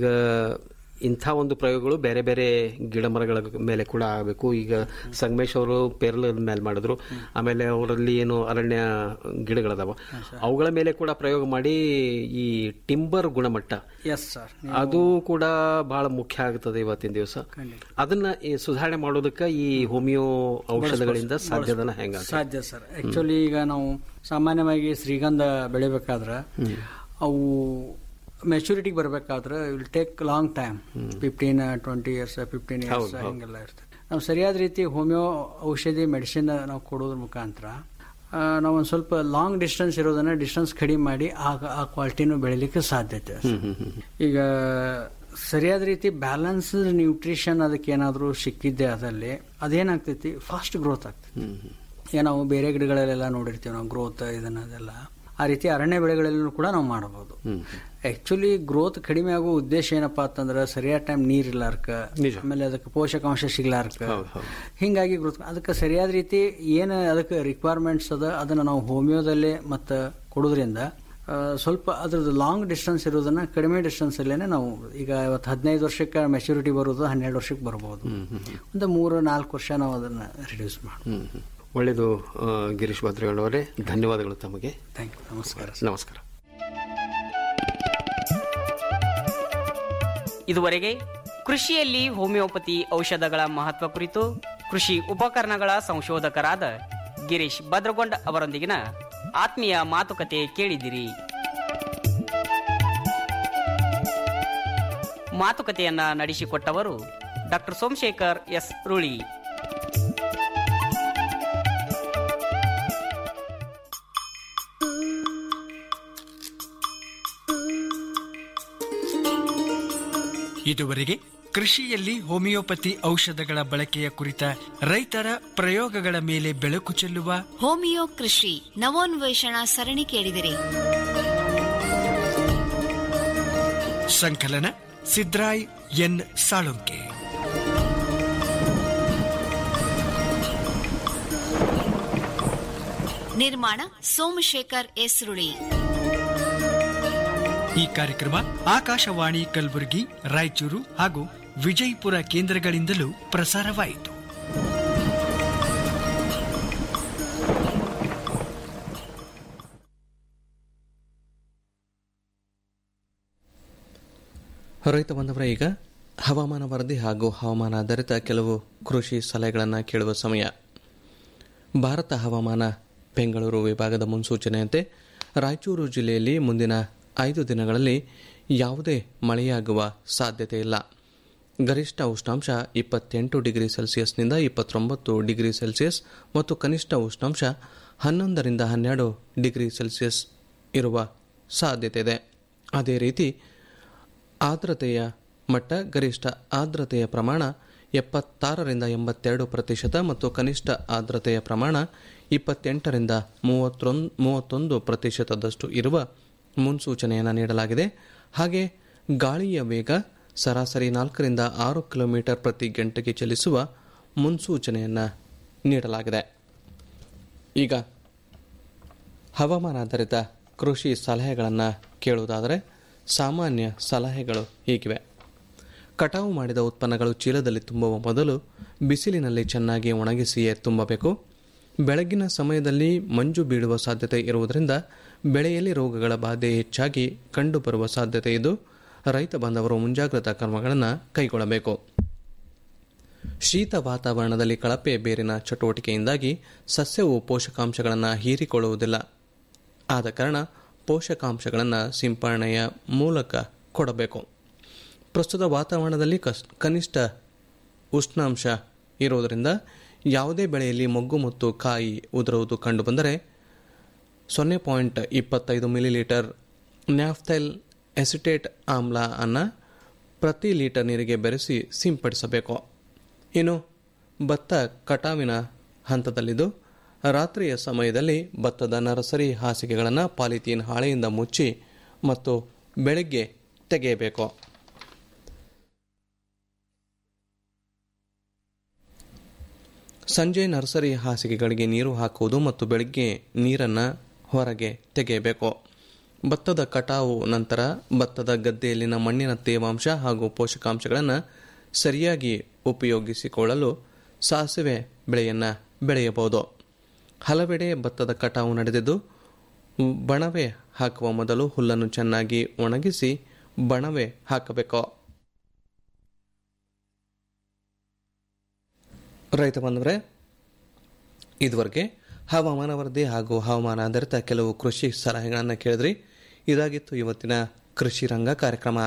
ಇಂಥ ಒಂದು ಪ್ರಯೋಗಗಳು ಬೇರೆ ಬೇರೆ ಗಿಡ ಮರಗಳ ಮೇಲೆ ಕೂಡ ಆಗಬೇಕು ಈಗ ಸಂಗಮೇಶ್ ಅವರು ಪೇರಲ ಮೇಲೆ ಮಾಡಿದ್ರು ಆಮೇಲೆ ಅವರಲ್ಲಿ ಏನು ಅರಣ್ಯ ಗಿಡಗಳದಾವ ಅವುಗಳ ಮೇಲೆ ಕೂಡ ಪ್ರಯೋಗ ಮಾಡಿ ಈ ಟಿಂಬರ್ ಗುಣಮಟ್ಟ ಎಸ್ ಸರ್ ಅದು ಕೂಡ ಬಹಳ ಮುಖ್ಯ ಆಗ್ತದೆ ಇವತ್ತಿನ ದಿವಸ ಅದನ್ನ ಈ ಸುಧಾರಣೆ ಮಾಡೋದಕ್ಕೆ ಈ ಹೋಮಿಯೋ ಔಷಧಗಳಿಂದ ಸಾಧ್ಯದನ ಹೆಂಗ ಸಾಧ್ಯ ಸರ್ ಆಕ್ಚುಲಿ ಈಗ ನಾವು ಸಾಮಾನ್ಯವಾಗಿ ಶ್ರೀಗಂಧ ಬೆಳಿಬೇಕಾದ್ರ ಅವು ಮೆಚುರಿಟಿಗೆ ಬರಬೇಕಾದ್ರೆ will take long time fifteen twenty years fifteen years ಹಿಂಗೆಲ್ಲ ಇರ್ತದೆ ನಾವು ಸರಿಯಾದ ರೀತಿ ಹೋಮಿಯೋ ಔಷಧಿ ಮೆಡಿಸಿನ್ ನಾವು ಕೊಡೋದ್ರ ಮುಖಾಂತರ ಆ, ನಾವು ಒಂದು ಸ್ವಲ್ಪ ಲಾಂಗ್ ಡಿಸ್ಟೆನ್ಸ್ ಇರೋದನ್ನ ಡಿಸ್ಟೆನ್ಸ್ ಕಡಿಮೆ ಮಾಡಿ ಆ ಆ ಕ್ವಾಲಿಟಿನೂ ಬೆಳಿಲಿಕ್ಕೆ ಸಾಧ್ಯತೆ ಇದೆ. ಈಗ ಸರಿಯಾದ ರೀತಿ ಬ್ಯಾಲೆನ್ಸ್ ನ್ಯೂಟ್ರಿಷನ್ ಅದಕ್ಕೆ ಏನಾದರೂ ಸಿಕ್ಕಿದ್ದೆ ಅದಲ್ಲಿ ಅದೇನಾಗ್ತೈತಿ ಫಾಸ್ಟ್ ಗ್ರೋತ್ ಆಗ್ತೈತಿ ಈಗ ನಾವು ಬೇರೆ ಗಿಡಗಳಲ್ಲೆಲ್ಲ ನೋಡಿರ್ತೀವಿ ನಾವು ಗ್ರೋತ್ ಇದನ್ನ ಅದೆಲ್ಲ ಆ ರೀತಿ ಅರಣ್ಯ ಬೆಳೆಗಳಲ್ಲೂ ಕೂಡ ನಾವು ಮಾಡಬಹುದು ಆಕ್ಚುಲಿ ಗ್ರೋತ್ ಕಡಿಮೆ ಆಗೋ ಉದ್ದೇಶ ಏನಪ್ಪಾ ಅಂತಂದ್ರೆ ಸರಿಯಾದ ಟೈಮ್ ನೀರ್ ಇರ್ಲಾರ್ಕ ಆಮೇಲೆ ಅದಕ್ಕೆ ಪೋಷಕಾಂಶ ಸಿಗ್ಲಾರ್ಕ ಹಿಂಗಾಗಿ ಗ್ರೋತ್ ಅದಕ್ಕೆ ಸರಿಯಾದ ರೀತಿ ಏನು ಅದಕ್ಕೆ ರಿಕ್ವೈರ್ಮೆಂಟ್ಸ್ ಅದ ಅದನ್ನ ನಾವು ಹೋಮಿಯೋದಲ್ಲೇ ಮತ್ತು ಕೊಡೋದ್ರಿಂದ ಆ, ಸ್ವಲ್ಪ ಅದ್ರದ್ದು ಲಾಂಗ್ ಡಿಸ್ಟೆನ್ಸ್ ಇರೋದನ್ನ ಕಡಿಮೆ ಡಿಸ್ಟೆನ್ಸ್ ಅಲ್ಲೇನೆ ನಾವು ಈಗ ಇವತ್ತು ಹದಿನೈದು ವರ್ಷಕ್ಕೆ ಮೆಚುರಿಟಿ ಬರೋದು ಹನ್ನೆರಡು ವರ್ಷಕ್ಕೆ ಬರಬಹುದು ಒಂದು ಮೂರು ನಾಲ್ಕು ವರ್ಷ ನಾವು ಅದನ್ನ ರಿಡ್ಯೂಸ್ ಮಾಡಿ ಒಳ್ಳೆಯದು ಆ, ಗಿರೀಶ್ ಭದ್ರಗೌಡವರೇ ಧನ್ಯವಾದಗಳು ತಮಗೆ ಥ್ಯಾಂಕ್ ಯು ನಮಸ್ಕಾರ ನಮಸ್ಕಾರ ಇದುವರೆಗೆ ಕೃಷಿಯಲ್ಲಿ ಹೋಮಿಯೋಪತಿ ಔಷಧಗಳ ಮಹತ್ವ ಕುರಿತು ಕೃಷಿ ಉಪಕರಣಗಳ ಸಂಶೋಧಕರಾದ ಗಿರೀಶ್ ಭದ್ರಗೊಂಡ್ ಅವರೊಂದಿಗಿನ ಆತ್ಮೀಯ ಮಾತುಕತೆ ಕೇಳಿದಿರಿ ಮಾತುಕತೆಯನ್ನ ನಡೆಸಿಕೊಟ್ಟವರು ಡಾಕ್ಟರ್ ಸೋಮಶೇಖರ್ ಎಸ್ ರುಳಿ ಇದುವರೆಗೆ ಕೃಷಿಯಲ್ಲಿ ಹೋಮಿಯೋಪತಿ ಔಷಧಗಳ ಬಳಕೆಯ ಕುರಿತ ರೈತರ ಪ್ರಯೋಗಗಳ ಮೇಲೆ ಬೆಳಕು ಚೆಲ್ಲುವ ಹೋಮಿಯೋ ಕೃಷಿ ನವೋನ್ವೇಷಣಾ ಸರಣಿ ಕೇಳಿದಿರಿ ಸಂಕಲನ ಸಿದ್ರಾಯ್ ಎನ್ ಸಾಳುಂಕೆ ನಿರ್ಮಾಣ ಸೋಮಶೇಖರ್ ಎಸ್ ರುಳಿ ಈ ಕಾರ್ಯಕ್ರಮ ಆಕಾಶವಾಣಿ ಕಲಬುರಗಿ ರಾಯಚೂರು ಹಾಗೂ ವಿಜಯಪುರ ಕೇಂದ್ರಗಳಿಂದಲೂ ಪ್ರಸಾರವಾಯಿತು ರೈತ ಬಂದವರ ಈಗ ಹವಾಮಾನ ವರದಿ ಹಾಗೂ ಹವಾಮಾನ ಆಧಾರಿತ ಕೆಲವು ಕೃಷಿ ಸಲಹೆಗಳನ್ನು ಕೇಳುವ ಸಮಯ ಭಾರತ ಹವಾಮಾನ ಬೆಂಗಳೂರು ವಿಭಾಗದ ಮುನ್ಸೂಚನೆಯಂತೆ ರಾಯಚೂರು ಜಿಲ್ಲೆಯಲ್ಲಿ ಮುಂದಿನ ಐದು ದಿನಗಳಲ್ಲಿ ಯಾವುದೇ ಮಳೆಯಾಗುವ ಸಾಧ್ಯತೆ ಇಲ್ಲ ಗರಿಷ್ಠ ಉಷ್ಣಾಂಶ ಇಪ್ಪತ್ತೆಂಟು ಡಿಗ್ರಿ ಸೆಲ್ಸಿಯಸ್ನಿಂದ ಇಪ್ಪತ್ತೊಂಬತ್ತು ಡಿಗ್ರಿ ಸೆಲ್ಸಿಯಸ್ ಮತ್ತು ಕನಿಷ್ಠ ಉಷ್ಣಾಂಶ ಹನ್ನೊಂದರಿಂದ ಹನ್ನೆರಡು ಡಿಗ್ರಿ ಸೆಲ್ಸಿಯಸ್ ಇರುವ ಸಾಧ್ಯತೆ ಇದೆ ಅದೇ ರೀತಿ ಆರ್ದ್ರತೆಯ ಮಟ್ಟ ಗರಿಷ್ಠ ಆರ್ದ್ರತೆಯ ಪ್ರಮಾಣ ಎಪ್ಪತ್ತಾರರಿಂದ ಎಂಬತ್ತೆರಡು ಪ್ರತಿಶತ ಮತ್ತು ಕನಿಷ್ಠ ಆರ್ದ್ರತೆಯ ಪ್ರಮಾಣ ಇಪ್ಪತ್ತೆಂಟರಿಂದ ಮೂವತ್ತೊಂದು ಮೂವತ್ತೊಂದು ಪ್ರತಿಶತದಷ್ಟು ಇರುವ ಮುನ್ಸೂಚನೆಯನ್ನು ನೀಡಲಾಗಿದೆ ಹಾಗೆ ಗಾಳಿಯ ವೇಗ ಸರಾಸರಿ ನಾಲ್ಕರಿಂದ ಆರು ಕಿಲೋಮೀಟರ್ ಪ್ರತಿ ಗಂಟೆಗೆ ಚಲಿಸುವ ಮುನ್ಸೂಚನೆಯನ್ನು ನೀಡಲಾಗಿದೆ ಈಗ ಹವಾಮಾನಾಧಾರಿತ ಕೃಷಿ ಸಲಹೆಗಳನ್ನು ಕೇಳುವುದಾದರೆ ಸಾಮಾನ್ಯ ಸಲಹೆಗಳು ಹೀಗಿವೆ ಕಟಾವು ಮಾಡಿದ ಉತ್ಪನ್ನಗಳು ಚೀಲದಲ್ಲಿ ತುಂಬುವ ಮೊದಲು ಬಿಸಿಲಿನಲ್ಲಿ ಚೆನ್ನಾಗಿ ಒಣಗಿಸಿಯೇ ತುಂಬಬೇಕು ಬೆಳಗಿನ ಸಮಯದಲ್ಲಿ ಮಂಜು ಬೀಳುವ ಸಾಧ್ಯತೆ ಇರುವುದರಿಂದ ಬೆಳೆಯಲ್ಲಿ ರೋಗಗಳ ಬಾಧೆ ಹೆಚ್ಚಾಗಿ ಕಂಡುಬರುವ ಸಾಧ್ಯತೆ ಇದ್ದು ರೈತ ಬಾಂಧವರು ಮುಂಜಾಗ್ರತಾ ಕ್ರಮಗಳನ್ನು ಕೈಗೊಳ್ಳಬೇಕು ಶೀತ ವಾತಾವರಣದಲ್ಲಿ ಕಳಪೆ ಬೇರಿನ ಚಟುವಟಿಕೆಯಿಂದಾಗಿ ಸಸ್ಯವು ಪೋಷಕಾಂಶಗಳನ್ನು ಹೀರಿಕೊಳ್ಳುವುದಿಲ್ಲ ಆದ ಕಾರಣ ಪೋಷಕಾಂಶಗಳನ್ನು ಸಿಂಪರಣೆಯ ಮೂಲಕ ಕೊಡಬೇಕು ಪ್ರಸ್ತುತ ವಾತಾವರಣದಲ್ಲಿ ಕಸ್ ಕನಿಷ್ಠ ಉಷ್ಣಾಂಶ ಇರುವುದರಿಂದ ಯಾವುದೇ ಬೆಳೆಯಲ್ಲಿ ಮೊಗ್ಗು ಮತ್ತು ಕಾಯಿ ಉದುರುವುದು ಕಂಡುಬಂದರೆ ಸೊನ್ನೆ ಪಾಯಿಂಟ್ ಇಪ್ಪತ್ತೈದು ಮಿಲಿಲೀಟರ್ ನ್ಯಾಫ್ಥೈಲ್ ಎಸಿಟೇಟ್ ಆಮ್ಲ ಅನ್ನು ಪ್ರತಿ ಲೀಟರ್ ನೀರಿಗೆ ಬೆರೆಸಿ ಸಿಂಪಡಿಸಬೇಕು ಇನ್ನು ಭತ್ತ ಕಟಾವಿನ ಹಂತದಲ್ಲಿದ್ದು ರಾತ್ರಿಯ ಸಮಯದಲ್ಲಿ ಭತ್ತದ ನರ್ಸರಿ ಹಾಸಿಗೆಗಳನ್ನು ಪಾಲಿಥೀನ್ ಹಾಳೆಯಿಂದ ಮುಚ್ಚಿ ಮತ್ತು ಬೆಳಗ್ಗೆ ತೆಗೆಯಬೇಕು ಸಂಜೆ ನರ್ಸರಿ ಹಾಸಿಗೆಗಳಿಗೆ ನೀರು ಹಾಕುವುದು ಮತ್ತು ಬೆಳಗ್ಗೆ ನೀರನ್ನು ಹೊರಗೆ ತೆಗೆಯಬೇಕು ಭತ್ತದ ಕಟಾವು ನಂತರ ಭತ್ತದ ಗದ್ದೆಯಲ್ಲಿನ ಮಣ್ಣಿನ ತೇವಾಂಶ ಹಾಗೂ ಪೋಷಕಾಂಶಗಳನ್ನು ಸರಿಯಾಗಿ ಉಪಯೋಗಿಸಿಕೊಳ್ಳಲು ಸಾಸಿವೆ ಬೆಳೆಯನ್ನು ಬೆಳೆಯಬಹುದು ಹಲವೆಡೆ ಭತ್ತದ ಕಟಾವು ನಡೆದಿದ್ದು ಬಣವೆ ಹಾಕುವ ಮೊದಲು ಹುಲ್ಲನ್ನು ಚೆನ್ನಾಗಿ ಒಣಗಿಸಿ ಬಣವೆ ಹಾಕಬೇಕು ರೈತ ಬಂದವರೇ ಇದುವರೆಗೆ ಹವಾಮಾನ ವರದಿ ಹಾಗೂ ಹವಾಮಾನ ಆಧಾರಿತ ಕೆಲವು ಕೃಷಿ ಸಲಹೆಗಳನ್ನು ಕೇಳಿದ್ರಿ ಇದಾಗಿತ್ತು ಇವತ್ತಿನ ಕೃಷಿ ರಂಗ ಕಾರ್ಯಕ್ರಮ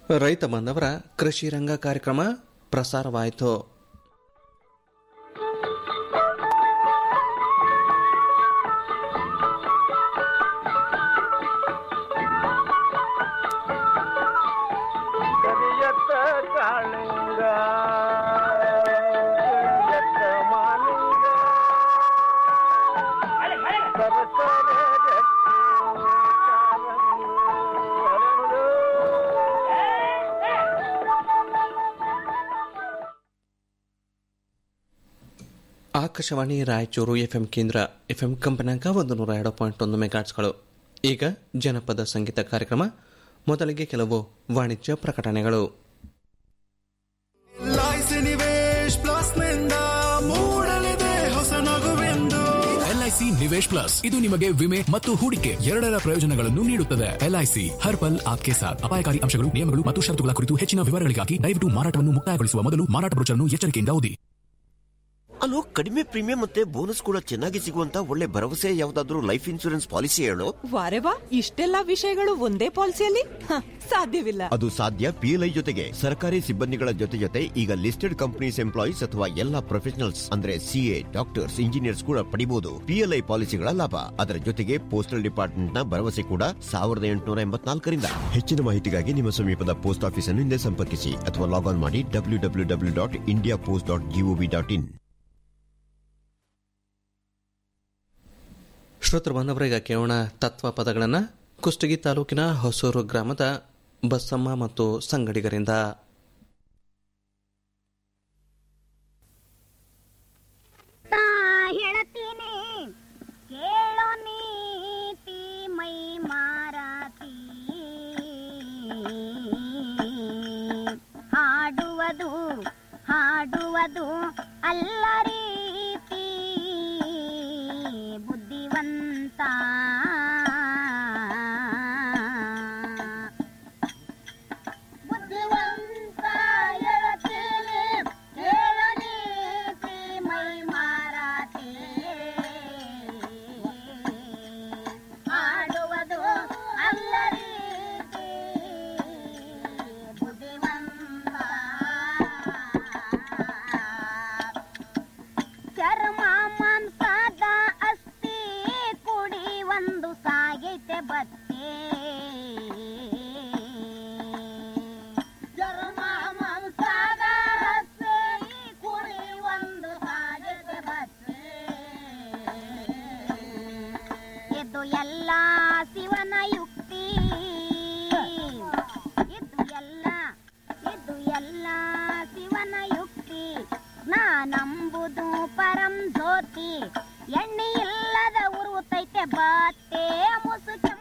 ರೈತ ಬಾಂಧವರ ಕೃಷಿ ರಂಗ ಕಾರ್ಯಕ್ರಮ ಪ್ರಸಾರವಾಯಿತು ಕರಿಯತ್ತ ಕಾಳಿಂಗ ಕರಿಯತ್ತ ಮಾಲಿಂಗ ಸರಸರ ಜಟ್ಟಿ ಕಾರಂಗಿ ಹರಳು. ಆಕಾಶವಾಣಿ ರಾಯಚೂರು ಎಫ್ಎಂ ಕೇಂದ್ರ ಎಫ್ಎಂ ಕಂಪನಾಂಕ ಒಂದು ನೂರ ಎರಡು ಪಾಯಿಂಟ್ ಒಂದು ಮೆಗಾಟ್ಸ್ಗಳು ಈಗ ಜನಪದ ಸಂಗೀತ ಕಾರ್ಯಕ್ರಮ ಮೊದಲಿಗೆ ಕೆಲವು ವಾಣಿಜ್ಯ ಪ್ರಕಟಣೆಗಳು ಎಲ್ಐಸಿ ನಿವೇಶ್ ಪ್ಲಸ್ ನಿಂದ ಮೂಡಲಿದೆ ಹೊಸ ನಗುವೆಂದು ಎಲ್ಐಸಿ ನಿವೇಶ್ ಪ್ಲಸ್ ಇದು ನಿಮಗೆ ವಿಮೆ ಮತ್ತು ಹೂಡಿಕೆ ಎರಡರ ಪ್ರಯೋಜನಗಳನ್ನು ನೀಡುತ್ತದೆ ಎಲ್ಐಸಿ ಹರ್ ಪಲ್ ಆಪ್ಕೆ ಸಾಥ್ ಅಪಾಯಕಾರಿ ಅಂಶಗಳು ನಿಯಮಗಳು ಮತ್ತು ಷರತ್ತುಗಳ ಕುರಿತು ಹೆಚ್ಚಿನ ವಿವರಗಳಿಗಾಗಿ ದಯವಿಟ್ಟು ಮಾರಾಟವನ್ನು ಮುಕ್ತಾಯಗೊಳಿಸುವ ಮೊದಲು ಮಾರಾಟ ಬ್ರೋಚರ್ನ್ನು ಎಚ್ಚರಿಕೆಯಿಂದ ಓದಿ ಅಲ್ಲೋ ಕಡಿಮೆ ಪ್ರೀಮಿಯಂ ಮತ್ತೆ ಬೋನಸ್ ಕೂಡ ಚೆನ್ನಾಗಿ ಸಿಗುವಂತ ಒಳ್ಳೆ ಭರವಸೆ ಯಾವ್ದಾದ್ರು ಲೈಫ್ ಇನ್ಸೂರೆನ್ಸ್ ಪಾಲಿಸಿ ಹೇಳು ವಾರೆ ವಾ ಇಷ್ಟೆಲ್ಲ ವಿಷಯಗಳು ಒಂದೇ ಪಾಲಿಸಿಯಲ್ಲಿ ಹ, ಸಾಧ್ಯವಿಲ್ಲ ಅದು ಸಾಧ್ಯ ಪಿಎಲ್ಐ ಜೊತೆಗೆ ಸರ್ಕಾರಿ ಸಿಬ್ಬಂದಿಗಳ ಜೊತೆ ಜೊತೆ ಈಗ ಲಿಸ್ಟೆಡ್ ಕಂಪನೀಸ್ ಎಂಪ್ಲಾಯೀಸ್ ಅಥವಾ ಎಲ್ಲಾ ಪ್ರೊಫೆಷನಲ್ಸ್ ಅಂದ್ರೆ ಸಿಎ ಡಾಕ್ಟರ್ಸ್ ಇಂಜಿನಿಯರ್ಸ್ ಕೂಡ ಪಡಿಬಹುದು ಪಿಎಲ್ಐ ಪಾಲಿಸಿಗಳ ಲಾಭ ಅದರ ಜೊತೆಗೆ ಪೋಸ್ಟಲ್ ಡಿಪಾರ್ಟ್ಮೆಂಟ್ ನ ಭರವಸೆ ಕೂಡ ಸಾವಿರದ ಎಂಟುನೂರ ಎಂಬತ್ನಾಲ್ಕರಿಂದ ಹೆಚ್ಚಿನ ಮಾಹಿತಿಗಾಗಿ ನಿಮ್ಮ ಸಮೀಪದ ಪೋಸ್ಟ್ ಆಫೀಸ್ ಅನ್ನು ಹಿಂದೆ ಸಂಪರ್ಕಿಸಿ ಅಥವಾ ಲಾಗ್ ಆನ್ ಮಾಡಿ W W W dot India post dot G O V dot in ಶ್ರೋತೃ ಬಾಂಧವರೀಗ ಕೇಳೋಣ ತತ್ವ ಪದಗಳನ್ನು ಕುಷ್ಟಗಿ ತಾಲೂಕಿನ ಹೊಸೂರು ಗ್ರಾಮದ ಬಸಮ್ಮ ಮತ್ತು ಸಂಗಡಿಗರಿಂದ ಹೇಳತೀನಿ ಕೇಳೋ ನೀತಿ ಮೈ ಮಾರಾತಿ ಹಾಡುವುದು ಹಾಡುವುದು ಅಲ್ಲ ರೀತಿ ಬುದ್ಧಿವಂತ ಬುದ್ಧಿವಂತ ಹೇಳತೀನಿ ಕೇಳೋ ನೀತಿ ಮೈ ಮಾರಾತಿ ಹಾಡುವುದು ಅಲ್ಲ ರೀತಿ ಬುದ್ಧಿವಂತ ಚರ್ಮ ಮಾಂಸದ ಅಸ್ಥಿ ಕುಡಿ ಒಂದು ಸಾಗೈತೆ ಬತ್ತೆ ಚರ್ಮ ಮಾಂಸದ ಅಸ್ಥಿ ಕುಡಿ ಒಂದು ಸಾಗೈತೆ ಬತ್ತೆ ಇದು ಎಲ್ಲ ಶಿವನ ಯುಕ್ತಿ ಇದು ಎಲ್ಲ ಇದು ಎಲ್ಲ ಶಿವನ ಯುಕ್ತಿ ನಾನಂಬುದು ಪರಂ ಜ್ಯೋತಿ ಎಣ್ಣೆ ಇಲ್ಲದ ಉರುತೈತೆ ಬಾತೆ ಮುಸುಕೆ